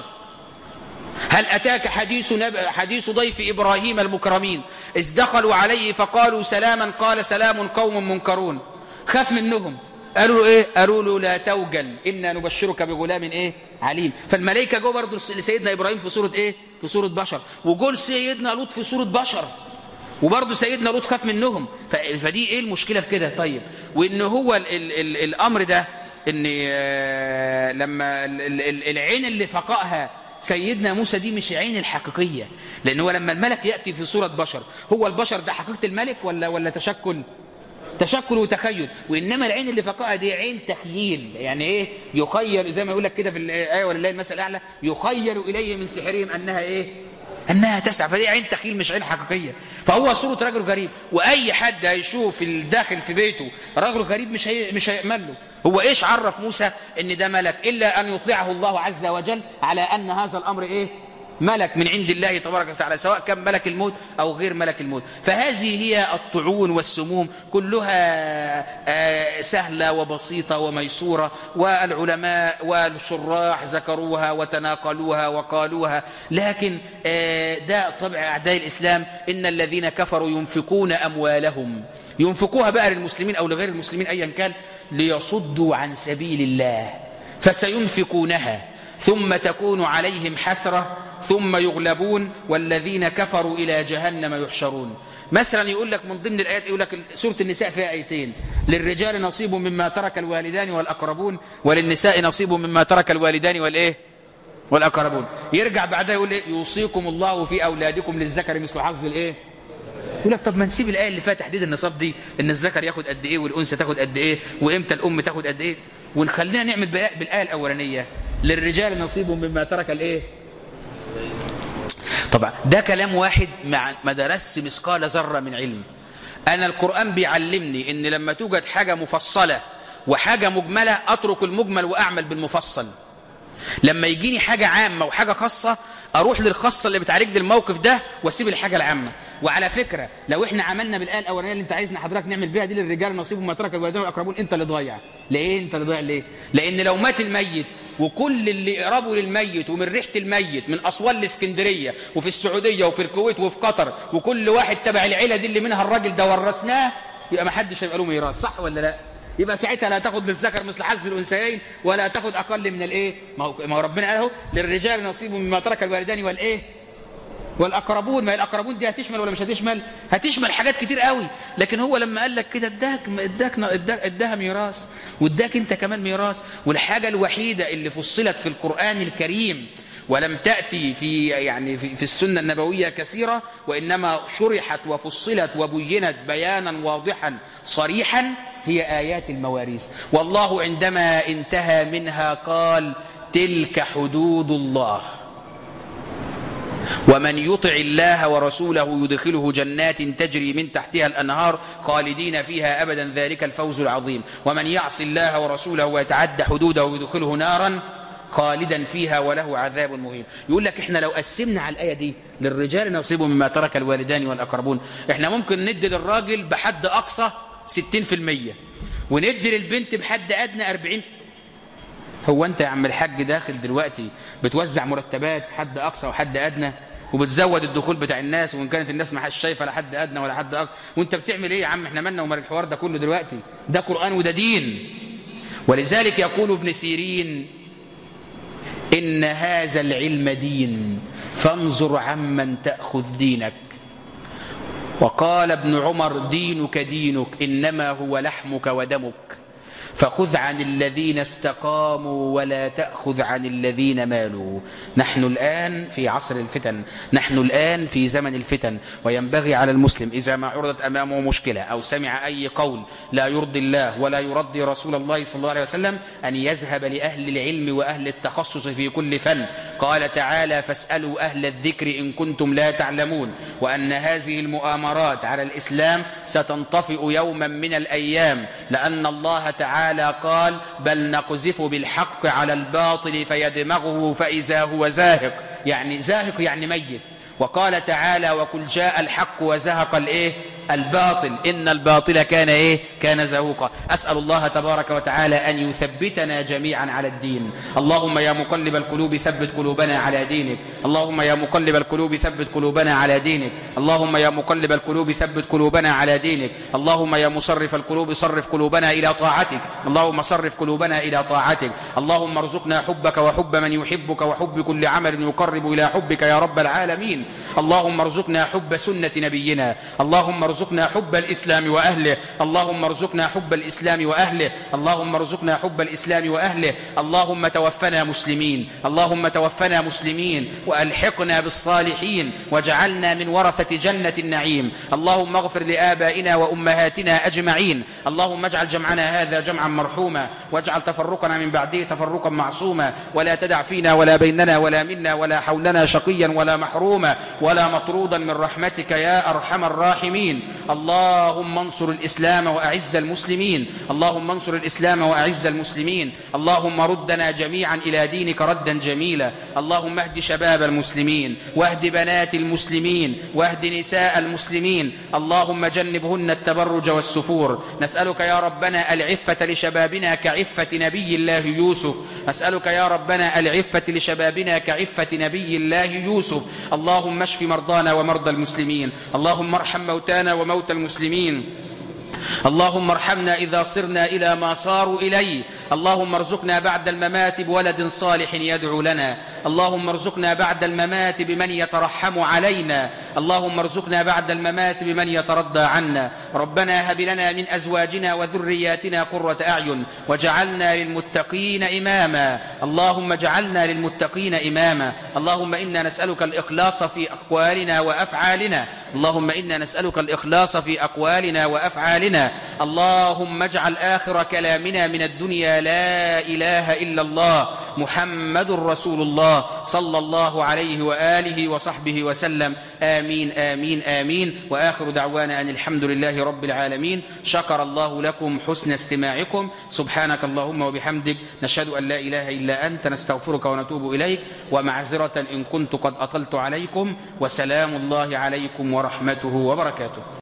هل اتاك حديث نب... حديث ضيف ابراهيم المكرمين اذ دخلوا عليه فقالوا سلاما قال سلام قوم منكرون خاف منهم قالوا له ايه قالوا له لا توجل انا نبشرك بغلام ايه عليم فالملائكه جو برضه لسيدنا ابراهيم في صوره ايه في صوره بشر وجول سيدنا لوط في صوره بشر وبرضه سيدنا لوط خاف منهم فدي ايه المشكله في كده طيب وان هو ال ال ال الامر ده ان لما العين اللي فقأها سيدنا موسى دي مش عين الحقيقيه لان هو لما الملك ياتي في صوره بشر هو البشر ده حقيقه الملك ولا ولا تشكل تشكل وتخيل وإنما العين اللي فقاها دي عين تخييل يعني إيه يخيل زي ما يقول لك كده في الآية ولله المثل الأعلى يخيل إليه من سحرهم أنها إيه أنها تسعى فدي عين تخيل مش عين حقيقية فهو صورة رجل غريب وأي حد هيشوف الداخل في بيته رجل غريب مش هي مش هيأمن له هو إيش عرف موسى إن ده ملك إلا أن يطلعه الله عز وجل على أن هذا الأمر إيه ملك من عند الله تبارك وتعالى سواء كان ملك الموت أو غير ملك الموت فهذه هي الطعون والسموم كلها سهلة وبسيطة وميسورة والعلماء والشراح ذكروها وتناقلوها وقالوها لكن ده طبع أعداء الإسلام إن الذين كفروا ينفقون أموالهم ينفقوها بقى للمسلمين أو لغير المسلمين أيا كان ليصدوا عن سبيل الله فسينفقونها ثم تكون عليهم حسرة ثم يغلبون والذين كفروا إلى جهنم يحشرون مثلا يقول لك من ضمن الآيات يقول لك سورة النساء فيها آيتين للرجال نصيب مما ترك الوالدان والأقربون وللنساء نصيب مما ترك الوالدان والإيه والأقربون يرجع بعدها يقول إيه يوصيكم الله في أولادكم للذكر مثل حظ الإيه يقول لك طب ما نسيب الآية اللي فيها تحديد النصاب دي إن الذكر ياخد قد إيه والأنثى تاخد قد إيه وإمتى الأم تاخد قد إيه ونخلينا نعمل بالآية الأولانية للرجال نصيب مما ترك الإيه طبعا ده كلام واحد مع ما درس مثقال ذرة من علم أنا القرآن بيعلمني إن لما توجد حاجة مفصلة وحاجة مجملة أترك المجمل وأعمل بالمفصل لما يجيني حاجة عامة وحاجة خاصة أروح للخاصة اللي بتعالج لي الموقف ده وأسيب الحاجة العامة وعلى فكرة لو إحنا عملنا بالآية الأولانية اللي أنت عايزنا حضرتك نعمل بيها دي للرجال نصيب ما ترك الوالدين والأقربون أنت اللي ضايع ليه أنت اللي ضايع ليه؟ لأن لو مات الميت وكل اللي قربوا للميت ومن ريحة الميت من أسوان الاسكندرية وفي السعودية وفي الكويت وفي قطر وكل واحد تبع العيلة دي اللي منها الراجل ده ورثناه يبقى ما حدش هيبقى له ميراث صح ولا لا؟ يبقى ساعتها لا تاخد للذكر مثل حظ الانثيين ولا تاخد اقل من الايه ما هو ما هو ربنا قال اهو للرجال نصيب مما ترك الوالدان والايه والاقربون ما الاقربون دي هتشمل ولا مش هتشمل هتشمل حاجات كتير قوي لكن هو لما قال لك كده اداك اداك اداها ميراث واداك انت كمان ميراث والحاجه الوحيده اللي فصلت في القران الكريم ولم تأتي في يعني في, في السنة النبوية كثيرة وإنما شرحت وفصلت وبينت بيانا واضحا صريحا هي آيات المواريث والله عندما انتهى منها قال تلك حدود الله ومن يطع الله ورسوله يدخله جنات تجري من تحتها الأنهار خالدين فيها أبدا ذلك الفوز العظيم ومن يعص الله ورسوله ويتعدى حدوده ويدخله نارا خالدا فيها وله عذاب مهين يقول لك احنا لو قسمنا على الآية دي للرجال نصيب مما ترك الوالدان والأقربون احنا ممكن ندي للراجل بحد أقصى 60% وندي للبنت بحد أدنى 40 هو انت يا عم الحاج داخل دلوقتي بتوزع مرتبات حد اقصى وحد ادنى وبتزود الدخول بتاع الناس وان كانت الناس ما حدش شايفه لا حد ادنى ولا حد اقصى وانت بتعمل ايه يا عم احنا مالنا ومال الحوار ده كله دلوقتي ده قران وده دين ولذلك يقول ابن سيرين ان هذا العلم دين فانظر عمن تاخذ دينك وقال ابن عمر دينك دينك انما هو لحمك ودمك فخذ عن الذين استقاموا ولا تأخذ عن الذين مالوا نحن الآن في عصر الفتن نحن الآن في زمن الفتن وينبغي على المسلم إذا ما عرضت أمامه مشكلة أو سمع أي قول لا يرضي الله ولا يرضي رسول الله صلى الله عليه وسلم أن يذهب لأهل العلم وأهل التخصص في كل فن قال تعالى فاسألوا أهل الذكر إن كنتم لا تعلمون وأن هذه المؤامرات على الإسلام ستنطفئ يوما من الأيام لأن الله تعالى تعالى قال بل نقذف بالحق على الباطل فيدمغه فإذا هو زاهق يعني زاهق يعني ميت وقال تعالى وقل جاء الحق وزهق الايه الباطل إن الباطل كان إيه كان زهوقا أسأل الله تبارك وتعالى أن يثبتنا جميعا على الدين اللهم يا مقلب القلوب ثبت قلوبنا على دينك اللهم يا مقلب القلوب ثبت قلوبنا على دينك اللهم يا مقلب القلوب ثبت قلوبنا على دينك اللهم يا مصرف القلوب صرف قلوبنا إلى طاعتك اللهم صرف قلوبنا إلى طاعتك اللهم ارزقنا حبك وحب من يحبك وحب كل عمل يقرب إلى حبك يا رب العالمين اللهم ارزقنا حب سنة نبينا اللهم ارزقنا حب الإسلام وأهله اللهم ارزقنا حب الإسلام وأهله اللهم ارزقنا حب الإسلام وأهله اللهم توفنا مسلمين اللهم توفنا مسلمين وألحقنا بالصالحين وجعلنا من ورثة جنة النعيم اللهم اغفر لآبائنا وأمهاتنا أجمعين اللهم اجعل جمعنا هذا جمعا مرحوما واجعل تفرقنا من بعده تفرقا معصوما ولا تدع فينا ولا بيننا ولا منا ولا حولنا شقيا ولا محروما ولا مطرودا من رحمتك يا أرحم الراحمين اللهم انصر الإسلام وأعز المسلمين اللهم انصر الإسلام وأعز المسلمين اللهم ردنا جميعا إلى دينك ردا جميلا اللهم اهد شباب المسلمين واهد بنات المسلمين واهد نساء المسلمين اللهم جنبهن التبرج والسفور نسألك يا ربنا العفة لشبابنا كعفة نبي الله يوسف نسألك يا ربنا العفة لشبابنا كعفة نبي الله يوسف اللهم اشف مرضانا ومرضى المسلمين اللهم ارحم موتانا وموتى المسلمين اللهم ارحمنا إذا صرنا إلى ما صاروا إليه اللهم ارزقنا بعد الممات بولد صالح يدعو لنا اللهم ارزقنا بعد الممات بمن يترحم علينا اللهم ارزقنا بعد الممات بمن يترضى عنا ربنا هب لنا من أزواجنا وذرياتنا قرة أعين وجعلنا للمتقين إماما اللهم اجعلنا للمتقين إماما اللهم إنا نسألك الإخلاص في أقوالنا وأفعالنا اللهم إنا نسألك الإخلاص في أقوالنا وأفعالنا اللهم اجعل آخر كلامنا من الدنيا لا إله إلا الله محمد رسول الله صلى الله عليه وآله وصحبه وسلم آمين آمين آمين وآخر دعوانا أن الحمد لله رب العالمين شكر الله لكم حسن استماعكم سبحانك اللهم وبحمدك نشهد أن لا إله إلا أنت نستغفرك ونتوب إليك ومعذرة إن كنت قد أطلت عليكم وسلام الله عليكم ورحمته وبركاته